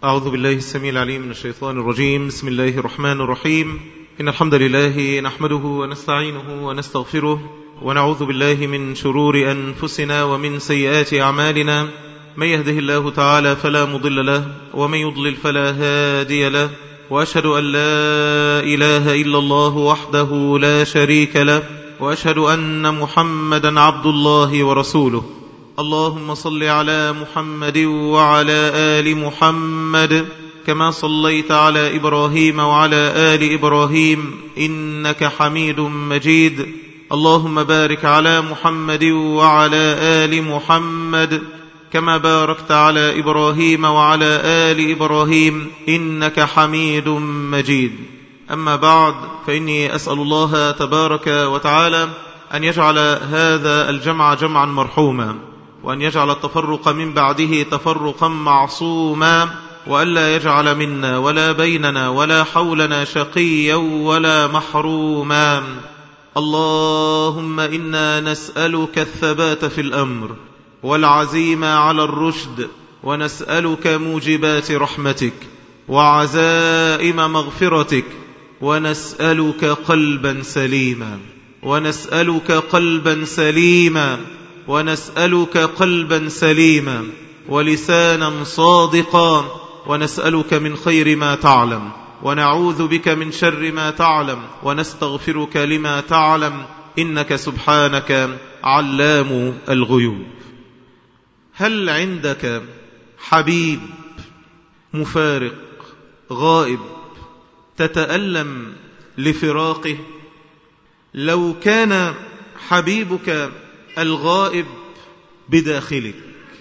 أعوذ بالله السميع العليم من الشيطان الرجيم بسم الله الرحمن الرحيم إن الحمد لله نحمده ونستعينه ونستغفره ونعوذ بالله من شرور أنفسنا ومن سيئات أعمالنا من يهده الله تعالى فلا مضل له ومن يضلل فلا هادي له وأشهد أن لا إله إلا الله وحده لا شريك له وأشهد أن محمدا عبد الله ورسوله اللهم صل على محمد وعلى آل محمد كما صليت على إبراهيم وعلى آل إبراهيم إنك حميد مجيد اللهم بارك على محمد وعلى آل محمد كما باركت على إبراهيم وعلى آل إبراهيم إنك حميد مجيد أما بعد فإني أسأل الله تبارك وتعالى أن يجعل هذا الجمع جمعا مرحوما وأن يجعل التفرق من بعده تفرقا معصوما وألا يجعل منا ولا بيننا ولا حولنا شقيا ولا محروما اللهم إنا نسألك الثبات في الأمر والعزيم على الرشد ونسألك موجبات رحمتك وعزائم مغفرتك ونسألك قلبا سليما ونسألك قلبا سليما ونسألك قلبا سليما ولسانا صادقا ونسألك من خير ما تعلم ونعوذ بك من شر ما تعلم ونستغفرك لما تعلم إنك سبحانك علام الغيوب هل عندك حبيب مفارق غائب تتألم لفراقه لو كان حبيبك الغائب بداخلك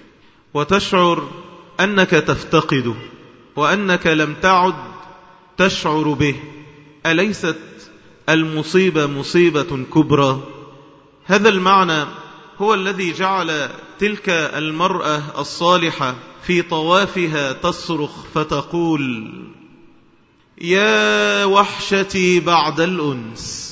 وتشعر أنك تفتقده وأنك لم تعد تشعر به أليست المصيبة مصيبة كبرى هذا المعنى هو الذي جعل تلك المرأة الصالحة في طوافها تصرخ فتقول يا وحشتي بعد الأنس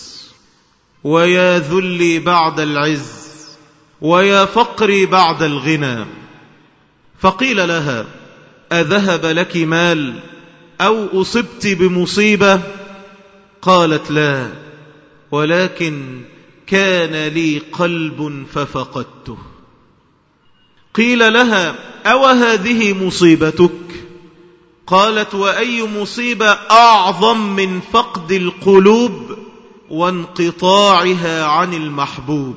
ويا ذلي بعد العز ويا فقري بعد الغنى فقيل لها أذهب لك مال أو أصبت بمصيبة قالت لا ولكن كان لي قلب ففقدته قيل لها أو هذه مصيبتك قالت وأي مصيبة أعظم من فقد القلوب وانقطاعها عن المحبوب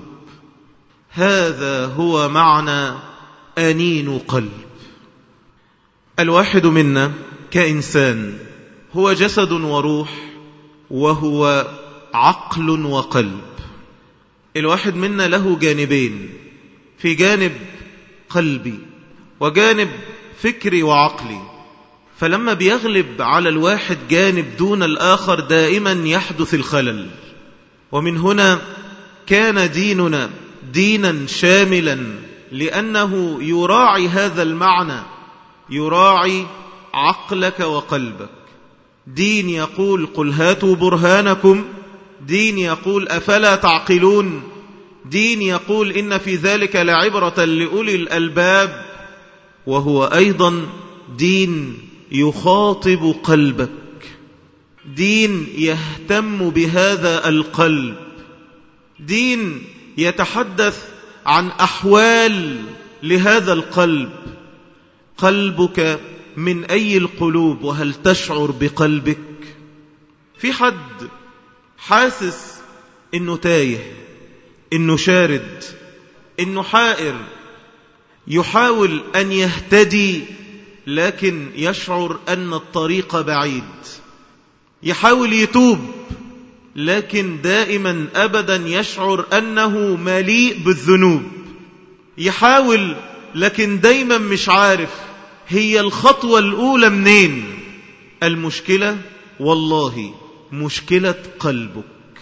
هذا هو معنى أنين قلب الواحد منا كإنسان هو جسد وروح وهو عقل وقلب الواحد منا له جانبين في جانب قلبي وجانب فكري وعقلي فلما بيغلب على الواحد جانب دون الآخر دائما يحدث الخلل ومن هنا كان ديننا دينا شاملا لأنه يراعي هذا المعنى يراعي عقلك وقلبك دين يقول قل هاتوا برهانكم دين يقول أفلا تعقلون دين يقول إن في ذلك لعبرة لأولي الألباب وهو أيضا دين يخاطب قلبك دين يهتم بهذا القلب دين يتحدث عن أحوال لهذا القلب قلبك من أي القلوب وهل تشعر بقلبك في حد حاسس انه تايه انه شارد انه حائر يحاول ان يهتدي لكن يشعر ان الطريق بعيد يحاول يتوب لكن دائما ابدا يشعر انه مليء بالذنوب يحاول لكن دايما مش عارف هي الخطوة الاولى منين المشكلة والله مشكلة قلبك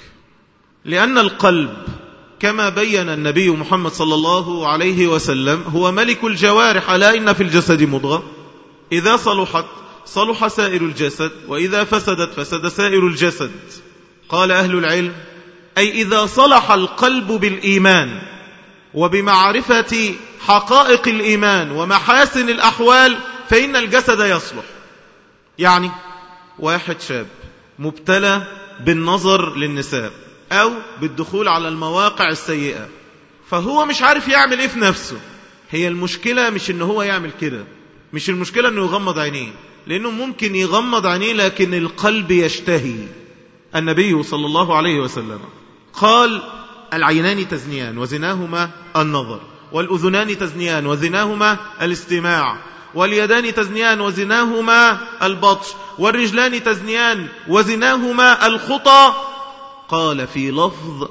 لأن القلب كما بين النبي محمد صلى الله عليه وسلم هو ملك الجوارح ألا إن في الجسد مضغة إذا صلحت صلح سائر الجسد وإذا فسدت فسد سائر الجسد قال أهل العلم أي إذا صلح القلب بالإيمان وبمعرفة حقائق الإيمان ومحاسن الأحوال فإن الجسد يصلح يعني واحد شاب مبتلى بالنظر للنساء أو بالدخول على المواقع السيئة فهو مش عارف يعمل إيه في نفسه هي المشكلة مش إن هو يعمل كده مش المشكلة إنه يغمض عينيه لأنه ممكن يغمض عينيه لكن القلب يشتهي النبي صلى الله عليه وسلم قال العينان تزنيان وزناهما النظر والأذنان تزنيان وزناهما الاستماع واليدان تزنيان وزناهما البطش والرجلان تزنيان وزناهما الخطى قال في لفظ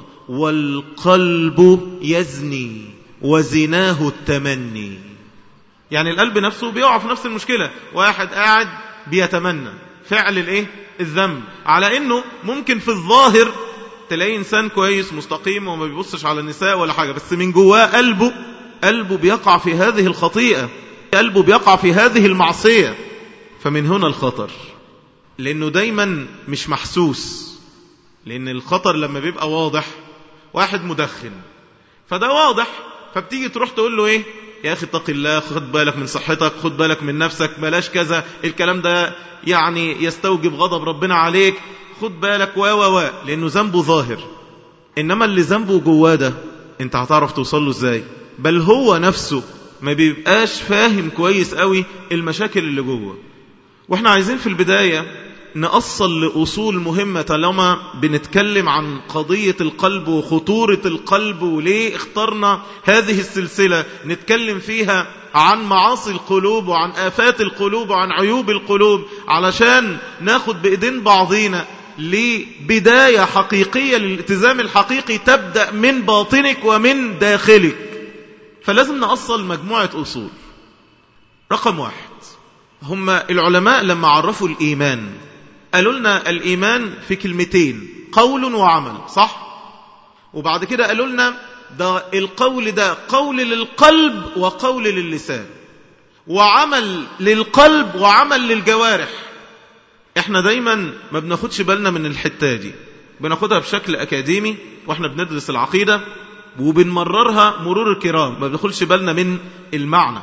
والقلب يزني وزناه التمني يعني القلب نفسه بيقع في نفس المشكلة واحد قاعد بيتمنى فعل الايه الذنب على انه ممكن في الظاهر تلاقي انسان كويس مستقيم وما بيبصش على النساء ولا حاجة بس من جواه قلبه قلبه بيقع في هذه الخطيئة قلبه بيقع في هذه المعصية فمن هنا الخطر لأنه دايما مش محسوس لأن الخطر لما بيبقى واضح واحد مدخن فده واضح فبتيجي تروح تقول له ايه يا أخي اتق الله خد بالك من صحتك خد بالك من نفسك بلاش كذا الكلام ده يعني يستوجب غضب ربنا عليك خد بالك و و و لأنه ذنبه ظاهر إنما اللي ذنبه جواه ده أنت هتعرف توصل له إزاي بل هو نفسه ما بيبقاش فاهم كويس قوي المشاكل اللي جوه واحنا عايزين في البداية نأصل لأصول مهمة طالما بنتكلم عن قضية القلب وخطورة القلب وليه اخترنا هذه السلسلة نتكلم فيها عن معاصي القلوب وعن آفات القلوب وعن عيوب القلوب علشان ناخد بإيدين بعضينا لبداية حقيقية للالتزام الحقيقي تبدأ من باطنك ومن داخلك فلازم نأصل مجموعة أصول رقم واحد هم العلماء لما عرفوا الإيمان قالوا لنا الإيمان في كلمتين قول وعمل صح وبعد كده قالوا لنا ده القول ده قول للقلب وقول للسان وعمل للقلب وعمل للجوارح احنا دايما ما بناخدش بالنا من الحتة دي بناخدها بشكل أكاديمي واحنا بندرس العقيدة وبنمررها مرور الكرام ما بناخدش بالنا من المعنى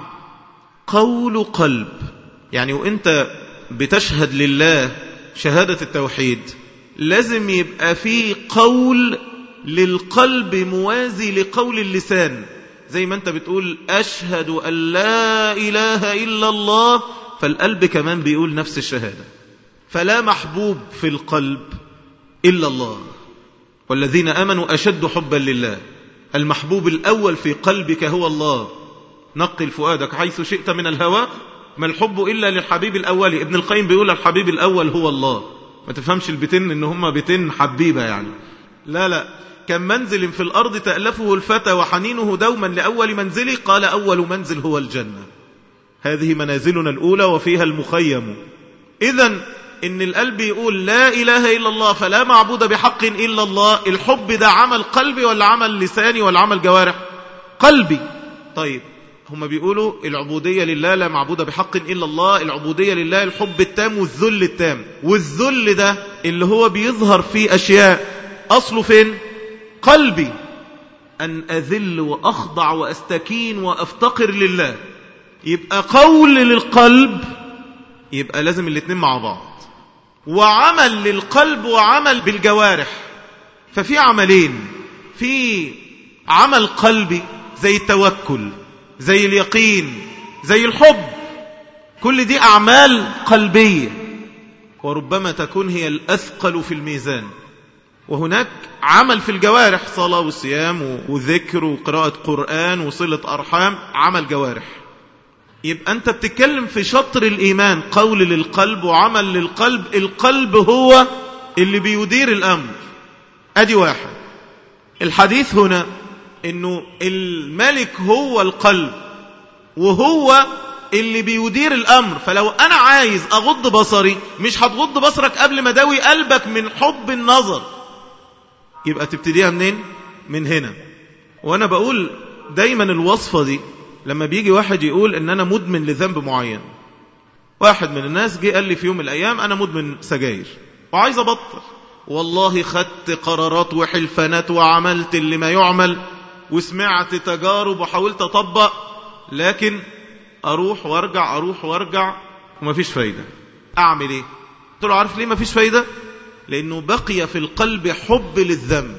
قول قلب يعني وانت بتشهد لله شهادة التوحيد لازم يبقى في قول للقلب موازي لقول اللسان زي ما انت بتقول أشهد أن لا إله إلا الله فالقلب كمان بيقول نفس الشهادة فلا محبوب في القلب إلا الله والذين آمنوا أشد حبا لله المحبوب الأول في قلبك هو الله نقل فؤادك حيث شئت من الهوى ما الحب إلا للحبيب الأول ابن القيم بيقول الحبيب الأول هو الله ما تفهمش البتين إن هم بتين حبيبة يعني لا لا كم منزل في الأرض تألفه الفتى وحنينه دوما لأول منزله قال أول منزل هو الجنة هذه منازلنا الأولى وفيها المخيم إذا إن القلب يقول لا إله إلا الله فلا معبود بحق إلا الله الحب ده عمل قلبي ولا عمل لساني ولا عمل جوارح قلبي طيب هم بيقولوا العبودية لله لا معبود بحق إلا الله العبودية لله الحب التام والذل التام والذل ده اللي هو بيظهر فيه أشياء أصله فين قلبي أن أذل وأخضع وأستكين وأفتقر لله يبقى قول للقلب يبقى لازم الاتنين مع بعض وعمل للقلب وعمل بالجوارح ففي عملين في عمل قلبي زي التوكل زي اليقين زي الحب كل دي أعمال قلبية وربما تكون هي الأثقل في الميزان وهناك عمل في الجوارح صلاة وصيام وذكر وقراءة قرآن وصلة أرحام عمل جوارح يبقى أنت بتتكلم في شطر الإيمان قول للقلب وعمل للقلب القلب هو اللي بيدير الأمر أدي واحد الحديث هنا أنه الملك هو القلب وهو اللي بيدير الأمر فلو أنا عايز أغض بصري مش هتغض بصرك قبل ما داوي قلبك من حب النظر يبقى تبتديها منين من هنا وأنا بقول دايما الوصفة دي لما بيجي واحد يقول ان انا مدمن لذنب معين واحد من الناس جه قال لي في يوم من الايام انا مدمن سجاير وعايز ابطل والله خدت قرارات وحلفانات وعملت اللي ما يعمل وسمعت تجارب وحاولت اطبق لكن اروح وارجع اروح وارجع ومفيش فايدة أعمل إيه قلت له عارف ليه ما فيش فايدة لأنه بقي في القلب حب للذنب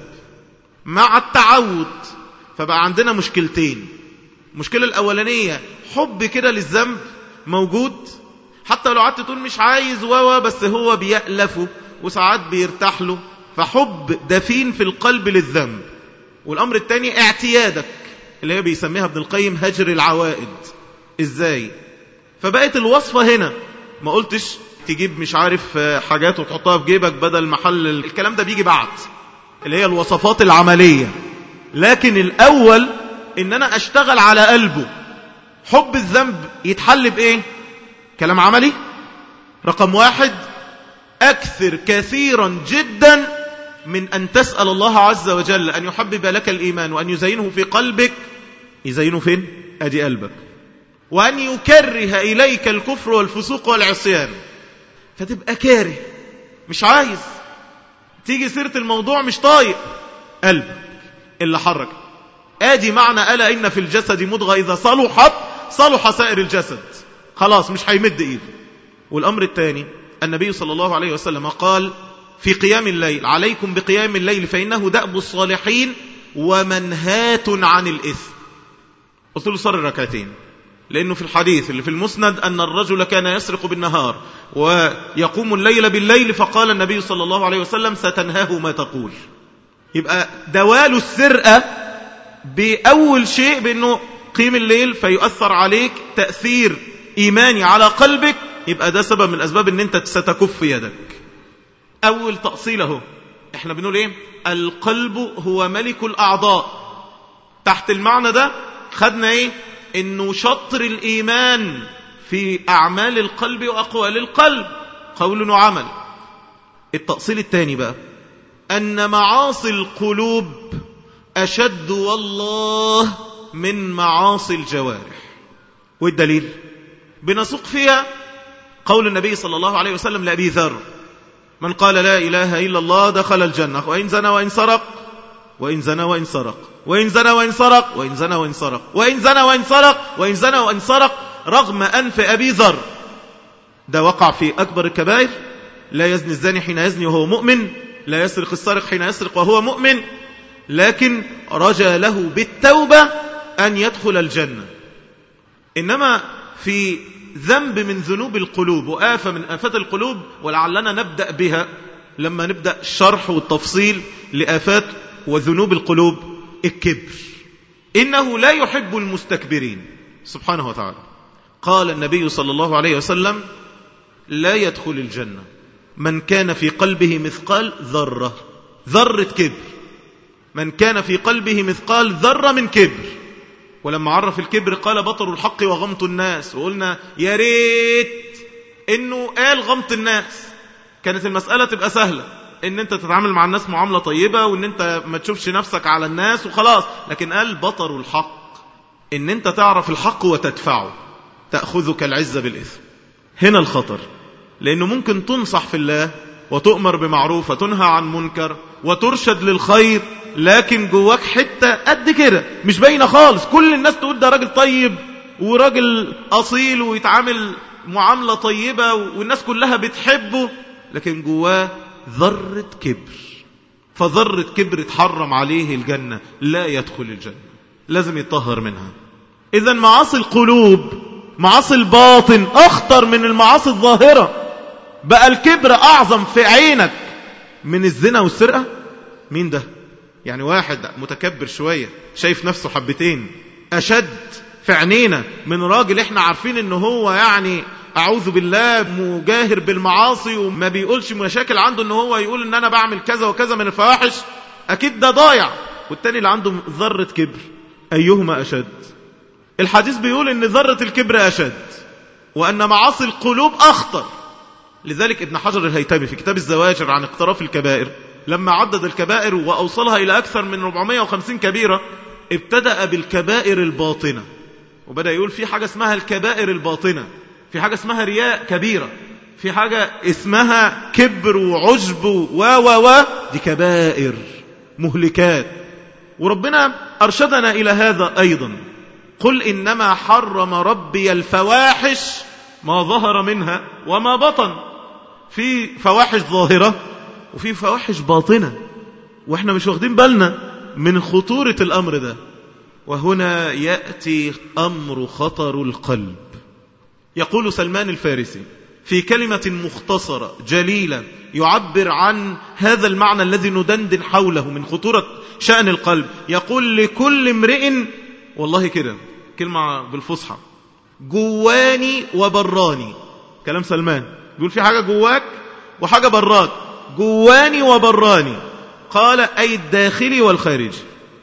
مع التعود فبقى عندنا مشكلتين المشكلة الأولانية حب كده للذنب موجود حتى لو قعدت تقول مش عايز و بس هو بيألفه وساعات بيرتاح له فحب دفين في القلب للذنب والأمر الثاني اعتيادك اللي هي بيسميها ابن القيم هجر العوائد ازاي فبقت الوصفة هنا ما قلتش تجيب مش عارف حاجات وتحطها في جيبك بدل محل الكلام ده بيجي بعد اللي هي الوصفات العملية لكن الأول إن أنا أشتغل على قلبه حب الذنب يتحل بإيه كلام عملي رقم واحد أكثر كثيرا جدا من أن تسأل الله عز وجل أن يحبب لك الإيمان وأن يزينه في قلبك يزينه فين أدي قلبك وأن يكره إليك الكفر والفسوق والعصيان فتبقى كاره مش عايز تيجي سيرة الموضوع مش طايق قلبك اللي حرك ادي معنى ألا إن في الجسد مضغة إذا صلحت صلح سائر الجسد خلاص مش هيمد إيده والأمر الثاني النبي صلى الله عليه وسلم قال في قيام الليل عليكم بقيام الليل فإنه دأب الصالحين ومنهات عن الإثم قلت له صار ركعتين لأنه في الحديث اللي في المسند أن الرجل كان يسرق بالنهار ويقوم الليل بالليل فقال النبي صلى الله عليه وسلم ستنهاه ما تقول يبقى دوال السرقة بأول شيء بأنه قيم الليل فيؤثر عليك تأثير إيماني على قلبك يبقى ده سبب من الأسباب أن أنت ستكف يدك أول تأصيل اهو احنا بنقول ايه القلب هو ملك الأعضاء تحت المعنى ده خدنا ايه انه شطر الإيمان في أعمال القلب وأقوال القلب قول وعمل التأصيل الثاني بقى أن معاصي القلوب أشد والله من معاصي الجوارح والدليل بنسوق فيها قول النبي صلى الله عليه وسلم لأبي ذر من قال لا إله إلا الله دخل الجنة وإن زنى وإن سرق وإن زنى وإن سرق وإن زنى وإن سرق وإن زنى وإن سرق وإن زنى وإن سرق وإن زنى وإن سرق رغم أنف أبي ذر ده وقع في أكبر الكبائر لا يزني الزاني حين يزني وهو مؤمن لا يسرق السارق حين يسرق وهو مؤمن لكن رجى له بالتوبة أن يدخل الجنة إنما في ذنب من ذنوب القلوب وآفة من آفات القلوب ولعلنا نبدأ بها لما نبدأ الشرح والتفصيل لآفات وذنوب القلوب الكبر إنه لا يحب المستكبرين سبحانه وتعالى قال النبي صلى الله عليه وسلم لا يدخل الجنة من كان في قلبه مثقال ذرة ذرة كبر من كان في قلبه مثقال ذرة من كبر ولما عرف الكبر قال بطر الحق وغمط الناس وقلنا يا ريت انه قال غمط الناس كانت المسألة تبقى سهلة ان انت تتعامل مع الناس معاملة طيبة وان انت ما تشوفش نفسك على الناس وخلاص لكن قال بطر الحق ان انت تعرف الحق وتدفعه تأخذك العزة بالإثم هنا الخطر لأنه ممكن تنصح في الله وتؤمر بمعروف وتنهى عن منكر وترشد للخير لكن جواك حتة قد كده مش باينة خالص كل الناس تقول ده راجل طيب وراجل أصيل ويتعامل معاملة طيبة والناس كلها بتحبه لكن جواه ذرة كبر فذرة كبر تحرم عليه الجنة لا يدخل الجنة لازم يطهر منها إذا معاصي القلوب معاصي الباطن أخطر من المعاصي الظاهرة بقى الكبر أعظم في عينك من الزنا والسرقة مين ده يعني واحد متكبر شوية شايف نفسه حبتين أشد في عينينا من راجل احنا عارفين ان هو يعني أعوذ بالله مجاهر بالمعاصي وما بيقولش مشاكل عنده ان هو يقول ان انا بعمل كذا وكذا من الفواحش اكيد ده ضايع والتاني اللي عنده ذرة كبر ايهما اشد الحديث بيقول ان ذرة الكبر اشد وان معاصي القلوب اخطر لذلك ابن حجر الهيتمي في كتاب الزواجر عن اقتراف الكبائر لما عدد الكبائر وأوصلها إلى أكثر من 450 كبيرة ابتدأ بالكبائر الباطنة وبدأ يقول في حاجة اسمها الكبائر الباطنة في حاجة اسمها رياء كبيرة في حاجة اسمها كبر وعجب و و و دي كبائر مهلكات وربنا أرشدنا إلى هذا أيضا قل إنما حرم ربي الفواحش ما ظهر منها وما بطن في فواحش ظاهرة وفي فواحش باطنة واحنا مش واخدين بالنا من خطورة الأمر ده وهنا يأتي أمر خطر القلب يقول سلمان الفارسي في كلمة مختصرة جليلة يعبر عن هذا المعنى الذي ندندن حوله من خطورة شأن القلب يقول لكل امرئ والله كده كلمة بالفصحى جواني وبراني كلام سلمان يقول في حاجة جواك وحاجة براك جواني وبراني قال أي الداخلي والخارجي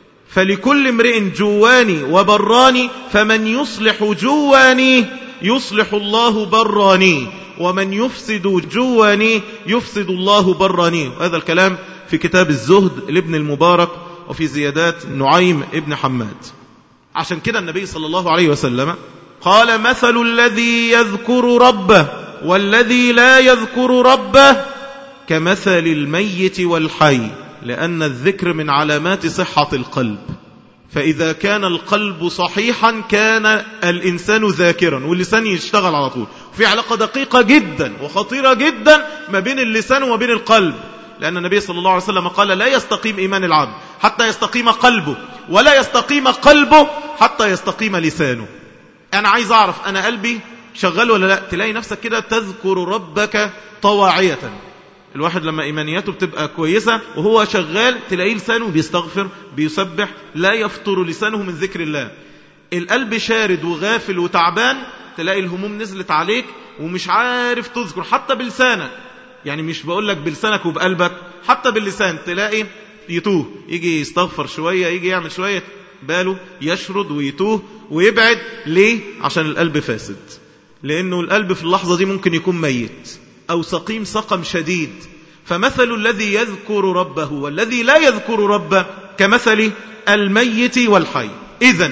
فلكل امرئ جواني وبراني فمن يصلح جواني يصلح الله براني ومن يفسد جواني يفسد الله براني هذا الكلام في كتاب الزهد لابن المبارك وفي زيادات نعيم ابن حماد عشان كده النبي صلى الله عليه وسلم قال مثل الذي يذكر ربه والذي لا يذكر ربه كمثل الميت والحي لأن الذكر من علامات صحة القلب فإذا كان القلب صحيحا كان الإنسان ذاكرا واللسان يشتغل على طول في علاقة دقيقة جدا وخطيرة جدا ما بين اللسان وما بين القلب لأن النبي صلى الله عليه وسلم قال لا يستقيم إيمان العبد حتى يستقيم قلبه ولا يستقيم قلبه حتى يستقيم لسانه أنا عايز أعرف أنا قلبي شغال ولا لا تلاقي نفسك كده تذكر ربك طواعية الواحد لما إيمانياته بتبقى كويسة وهو شغال تلاقيه لسانه بيستغفر بيسبح لا يفطر لسانه من ذكر الله القلب شارد وغافل وتعبان تلاقي الهموم نزلت عليك ومش عارف تذكر حتى بلسانك يعني مش بقول لك بلسانك وبقلبك حتى باللسان تلاقي يتوه يجي يستغفر شوية يجي يعمل شوية باله يشرد ويتوه ويبعد ليه عشان القلب فاسد لأنه القلب في اللحظة دي ممكن يكون ميت أو سقيم سقم شديد فمثل الذي يذكر ربه والذي لا يذكر ربه كمثل الميت والحي إذا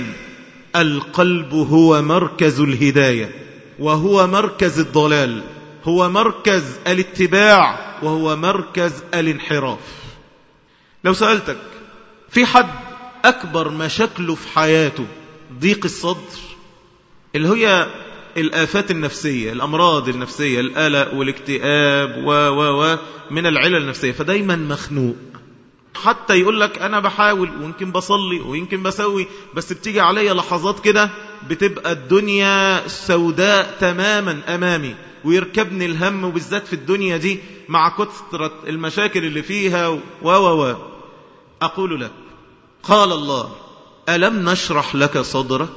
القلب هو مركز الهداية وهو مركز الضلال هو مركز الاتباع وهو مركز الانحراف لو سألتك في حد أكبر مشاكله في حياته ضيق الصدر اللي هي الآفات النفسية الأمراض النفسية القلق والاكتئاب و و و من العلل النفسية فدايما مخنوق حتى يقول لك أنا بحاول ويمكن بصلي ويمكن بسوي بس بتيجي عليا لحظات كده بتبقى الدنيا سوداء تماما أمامي ويركبني الهم وبالذات في الدنيا دي مع كثرة المشاكل اللي فيها و و و أقول لك قال الله ألم نشرح لك صدرك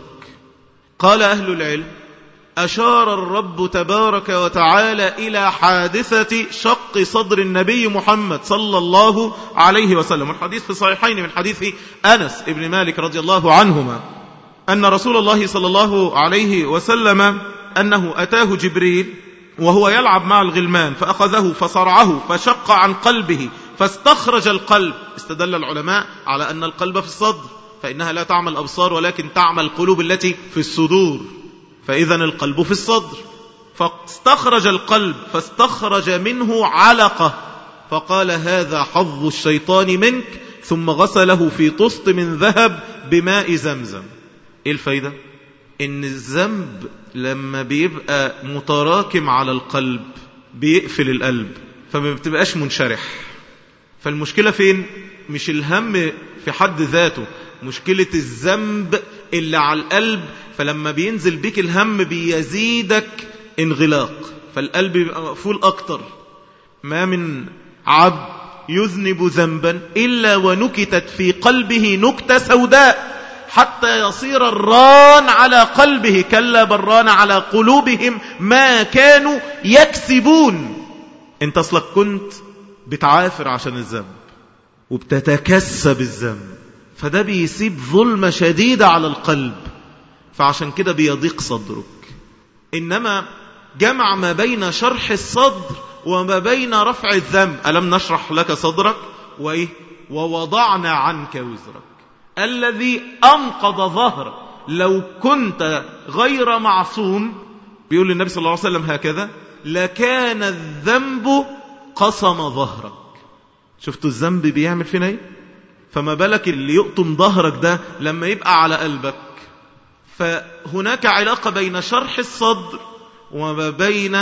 قال أهل العلم أشار الرب تبارك وتعالى إلى حادثة شق صدر النبي محمد صلى الله عليه وسلم الحديث في صحيحين من حديث أنس ابن مالك رضي الله عنهما أن رسول الله صلى الله عليه وسلم أنه أتاه جبريل وهو يلعب مع الغلمان فأخذه فصرعه فشق عن قلبه فاستخرج القلب استدل العلماء على أن القلب في الصدر فإنها لا تعمل الأبصار ولكن تعمل القلوب التي في الصدور فإذا القلب في الصدر فاستخرج القلب فاستخرج منه علقة فقال هذا حظ الشيطان منك ثم غسله في طست من ذهب بماء زمزم ايه الفايدة ان الذنب لما بيبقى متراكم على القلب بيقفل القلب فما بتبقاش منشرح فالمشكلة فين مش الهم في حد ذاته مشكلة الذنب اللي على القلب فلما بينزل بيك الهم بيزيدك انغلاق فالقلب بيبقى مقفول أكتر ما من عبد يذنب ذنبا إلا ونكتت في قلبه نكتة سوداء حتى يصير الران على قلبه كلا بران على قلوبهم ما كانوا يكسبون انت اصلك كنت بتعافر عشان الذنب وبتتكسب الذنب فده بيسيب ظلمة شديدة على القلب فعشان كده بيضيق صدرك إنما جمع ما بين شرح الصدر وما بين رفع الذنب ألم نشرح لك صدرك وإيه ووضعنا عنك وزرك الذي أنقض ظهرك لو كنت غير معصوم بيقول النبي صلى الله عليه وسلم هكذا لكان الذنب قصم ظهرك شفتوا الذنب بيعمل فينا ايه فما بالك اللي يقطم ظهرك ده لما يبقى على قلبك فهناك علاقة بين شرح الصدر وما بين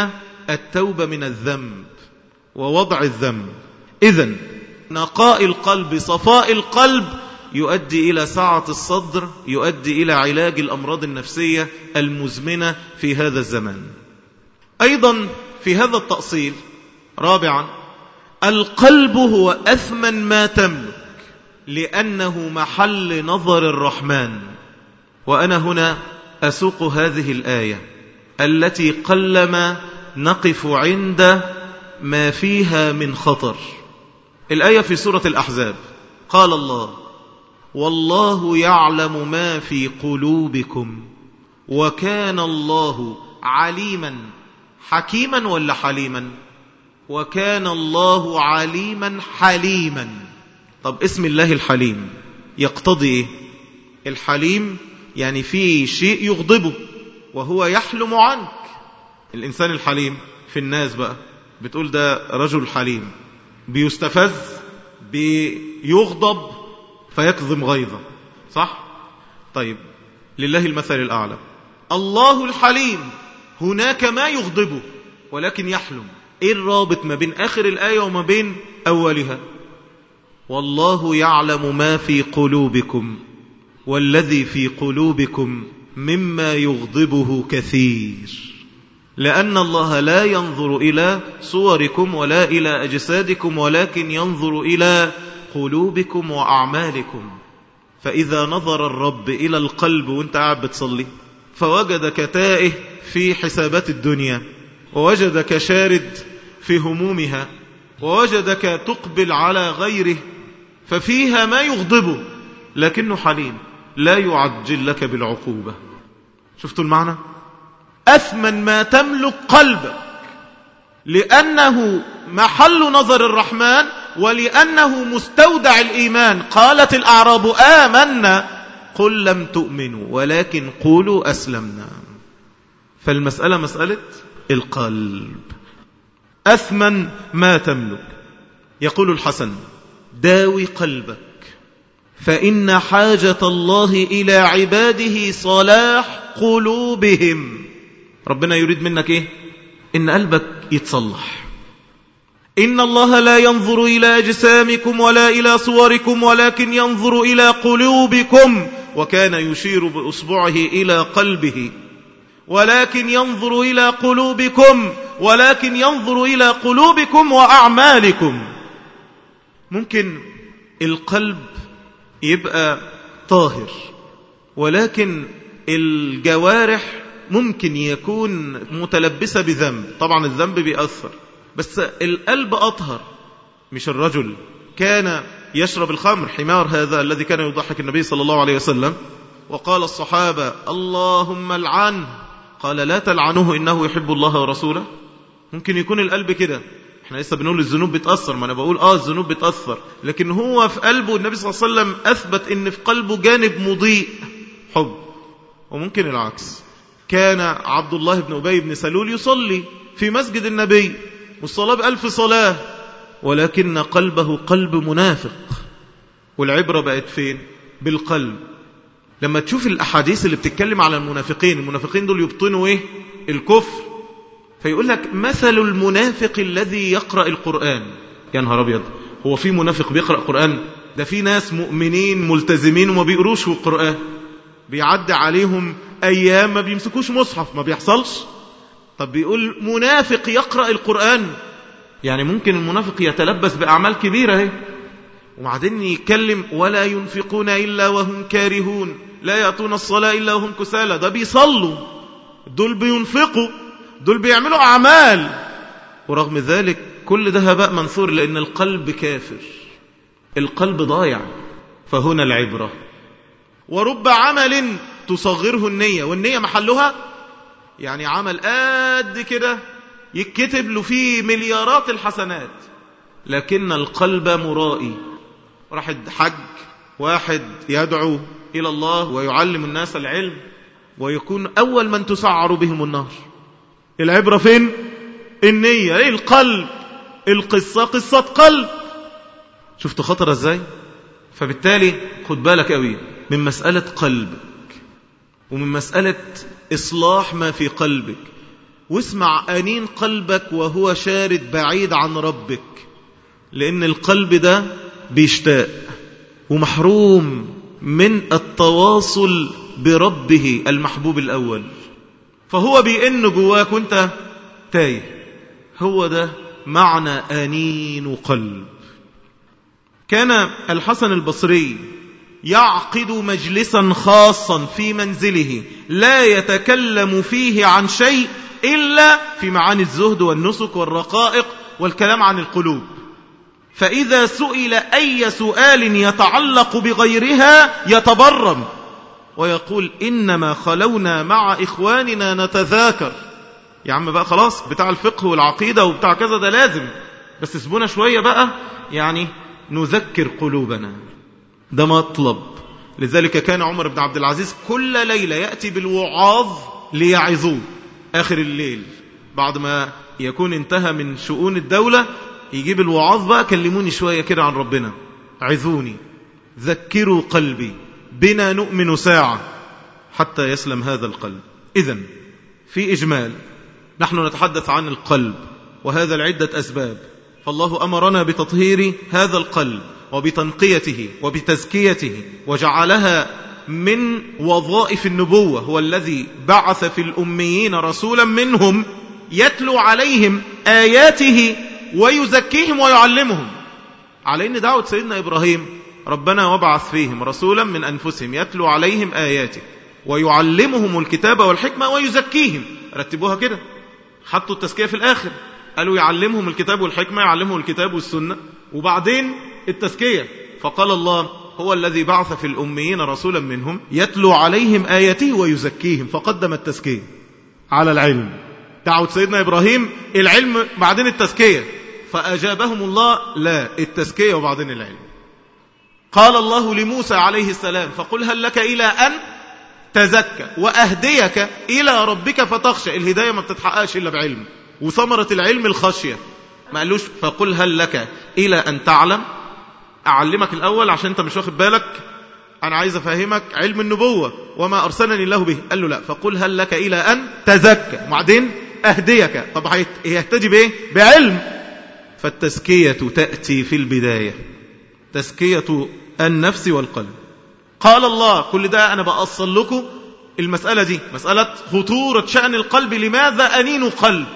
التوبة من الذنب ووضع الذنب إذا نقاء القلب صفاء القلب يؤدي إلى سعة الصدر يؤدي إلى علاج الأمراض النفسية المزمنة في هذا الزمان أيضا في هذا التأصيل رابعا القلب هو أثمن ما تملك لأنه محل نظر الرحمن وأنا هنا أسوق هذه الآية التي قلما نقف عند ما فيها من خطر الآية في سورة الأحزاب قال الله والله يعلم ما في قلوبكم وكان الله عليما حكيما ولا حليما وكان الله عليما حليما طب اسم الله الحليم يقتضي ايه الحليم يعني في شيء يغضبه وهو يحلم عنك الإنسان الحليم في الناس بقى بتقول ده رجل حليم بيستفز بيغضب فيكظم غيظه صح طيب لله المثل الأعلى الله الحليم هناك ما يغضبه ولكن يحلم ايه الرابط ما بين آخر الآية وما بين أولها والله يعلم ما في قلوبكم والذي في قلوبكم مما يغضبه كثير لأن الله لا ينظر إلى صوركم ولا إلى أجسادكم ولكن ينظر إلى قلوبكم وأعمالكم فإذا نظر الرب إلى القلب وانت قاعد بتصلي فوجدك تائه في حسابات الدنيا ووجدك شارد في همومها ووجدك تقبل على غيره ففيها ما يغضبه لكنه حليم لا يعجل لك بالعقوبة شفتوا المعنى أثمن ما تملك قلبك لأنه محل نظر الرحمن ولأنه مستودع الإيمان قالت الأعراب آمنا قل لم تؤمنوا ولكن قولوا أسلمنا فالمسألة مسألة القلب أثمن ما تملك يقول الحسن داوي قلبك فإن حاجة الله إلى عباده صلاح قلوبهم ربنا يريد منك إيه إن قلبك يتصلح إن الله لا ينظر إلى أجسامكم ولا إلى صوركم ولكن ينظر إلى قلوبكم وكان يشير بأصبعه إلى قلبه ولكن ينظر إلى قلوبكم ولكن ينظر إلى قلوبكم وأعمالكم ممكن القلب يبقى طاهر ولكن الجوارح ممكن يكون متلبسة بذنب طبعا الذنب بيأثر بس القلب أطهر مش الرجل كان يشرب الخمر حمار هذا الذي كان يضحك النبي صلى الله عليه وسلم وقال الصحابة اللهم العنه قال لا تلعنوه إنه يحب الله ورسوله ممكن يكون القلب كده احنا لسه بنقول الذنوب بتأثر ما انا بقول اه الذنوب بتأثر لكن هو في قلبه النبي صلى الله عليه وسلم أثبت ان في قلبه جانب مضيء حب وممكن العكس كان عبد الله بن أبي بن سلول يصلي في مسجد النبي والصلاة بألف صلاة ولكن قلبه قلب منافق والعبرة بقت فين بالقلب لما تشوف الأحاديث اللي بتتكلم على المنافقين المنافقين دول يبطنوا إيه الكفر فيقول لك مثل المنافق الذي يقرأ القرآن يا نهار أبيض هو في منافق بيقرأ قرآن ده في ناس مؤمنين ملتزمين وما بيقروش القرآن بيعدي عليهم أيام ما بيمسكوش مصحف ما بيحصلش طب بيقول منافق يقرأ القرآن يعني ممكن المنافق يتلبس بأعمال كبيرة اهي وبعدين يتكلم ولا ينفقون إلا وهم كارهون لا يأتون الصلاة إلا وهم كسالى ده بيصلوا دول بينفقوا دول بيعملوا أعمال ورغم ذلك كل ده هباء منثور لأن القلب كافر القلب ضايع فهنا العبرة ورب عمل تصغره النية والنية محلها يعني عمل قد كده يتكتب له فيه مليارات الحسنات لكن القلب مرائي راح حج واحد يدعو إلى الله ويعلم الناس العلم ويكون أول من تسعر بهم النار العبرة فين النية ايه القلب القصة قصة قلب شفت خطر ازاي فبالتالي خد بالك قوي من مسألة قلبك ومن مسألة إصلاح ما في قلبك واسمع أنين قلبك وهو شارد بعيد عن ربك لأن القلب ده بيشتاق ومحروم من التواصل بربه المحبوب الأول فهو بيئن جواك وانت تايه هو ده معنى أنين قلب كان الحسن البصري يعقد مجلسا خاصا في منزله لا يتكلم فيه عن شيء إلا في معاني الزهد والنسك والرقائق والكلام عن القلوب فإذا سئل أي سؤال يتعلق بغيرها يتبرم ويقول إنما خلونا مع إخواننا نتذاكر يا عم بقى خلاص بتاع الفقه والعقيدة وبتاع كذا ده لازم بس اسبونا شوية بقى يعني نذكر قلوبنا ده مطلب لذلك كان عمر بن عبد العزيز كل ليلة يأتي بالوعاظ ليعظوه آخر الليل بعد ما يكون انتهى من شؤون الدولة يجيب الوعاظ بقى كلموني شوية كده عن ربنا عظوني ذكروا قلبي بنا نؤمن ساعة حتى يسلم هذا القلب إذا في إجمال نحن نتحدث عن القلب وهذا العدة أسباب فالله أمرنا بتطهير هذا القلب وبتنقيته وبتزكيته وجعلها من وظائف النبوة هو الذي بعث في الأميين رسولا منهم يتلو عليهم آياته ويزكيهم ويعلمهم على إن دعوة سيدنا إبراهيم ربنا وبعث فيهم رسولا من أنفسهم يتلو عليهم آياتك ويعلمهم الكتاب والحكمة ويزكيهم رتبوها كده حطوا التزكية في الآخر قالوا يعلمهم الكتاب والحكمة يعلمهم الكتاب والسنة وبعدين التزكية فقال الله هو الذي بعث في الأميين رسولا منهم يتلو عليهم آياته ويزكيهم فقدم التزكية على العلم دعوة سيدنا إبراهيم العلم بعدين التزكية فأجابهم الله لا التزكية وبعدين العلم قال الله لموسى عليه السلام فقل هل لك إلى أن تزكى وأهديك إلى ربك فتخشى الهداية ما بتتحققش إلا بعلم وثمرة العلم الخشية ما قالوش فقل هل لك إلى أن تعلم أعلمك الأول عشان أنت مش واخد بالك أنا عايز أفهمك علم النبوة وما أرسلني الله به قال له لا فقل هل لك إلى أن تزكى وبعدين أهديك طب يهتدي بإيه بعلم فالتزكية تأتي في البداية تزكية النفس والقلب قال الله كل ده أنا بأصل لكم المسألة دي مسألة خطورة شأن القلب لماذا أنين قلب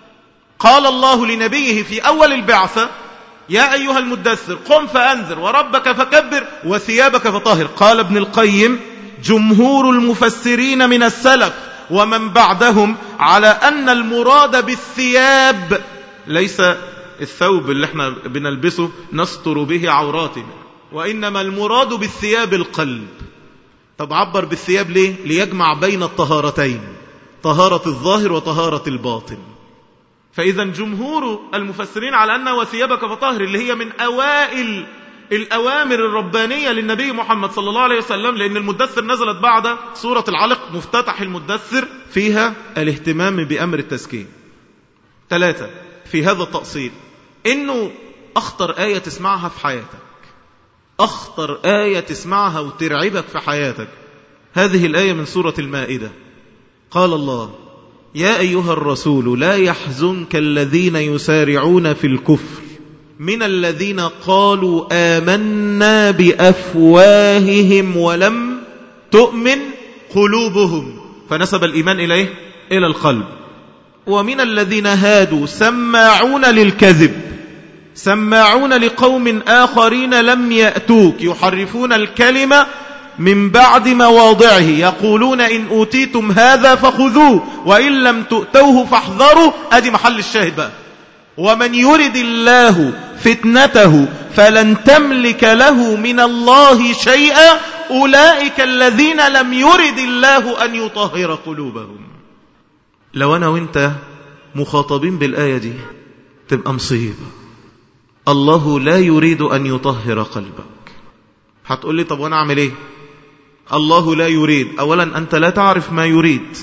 قال الله لنبيه في أول البعثة يا أيها المدثر قم فأنذر وربك فكبر وثيابك فطهر قال ابن القيم جمهور المفسرين من السلف ومن بعدهم على أن المراد بالثياب ليس الثوب اللي احنا بنلبسه نستر به عوراتنا وإنما المراد بالثياب القلب طب عبر بالثياب ليه ليجمع بين الطهارتين طهارة الظاهر وطهارة الباطن فإذا جمهور المفسرين على أن وثيابك فطهر اللي هي من أوائل الأوامر الربانية للنبي محمد صلى الله عليه وسلم لأن المدثر نزلت بعد سورة العلق مفتتح المدثر فيها الاهتمام بأمر التزكية ثلاثة في هذا التأصيل إنه أخطر آية تسمعها في حياتك أخطر آية تسمعها وترعبك في حياتك هذه الآية من سورة المائدة قال الله يا أيها الرسول لا يحزنك الذين يسارعون في الكفر من الذين قالوا آمنا بأفواههم ولم تؤمن قلوبهم فنسب الإيمان إليه إلى القلب ومن الذين هادوا سماعون للكذب سماعون لقوم آخرين لم يأتوك يحرفون الكلمة من بعد مواضعه يقولون إن أوتيتم هذا فخذوه وإن لم تؤتوه فاحذروا أدي محل الشاهد بقى ومن يرد الله فتنته فلن تملك له من الله شيئا أولئك الذين لم يرد الله أن يطهر قلوبهم لو أنا وإنت مخاطبين بالآية دي تبقى مصيبة الله لا يريد أن يطهر قلبك هتقول لي طب وأنا أعمل إيه الله لا يريد أولا أنت لا تعرف ما يريد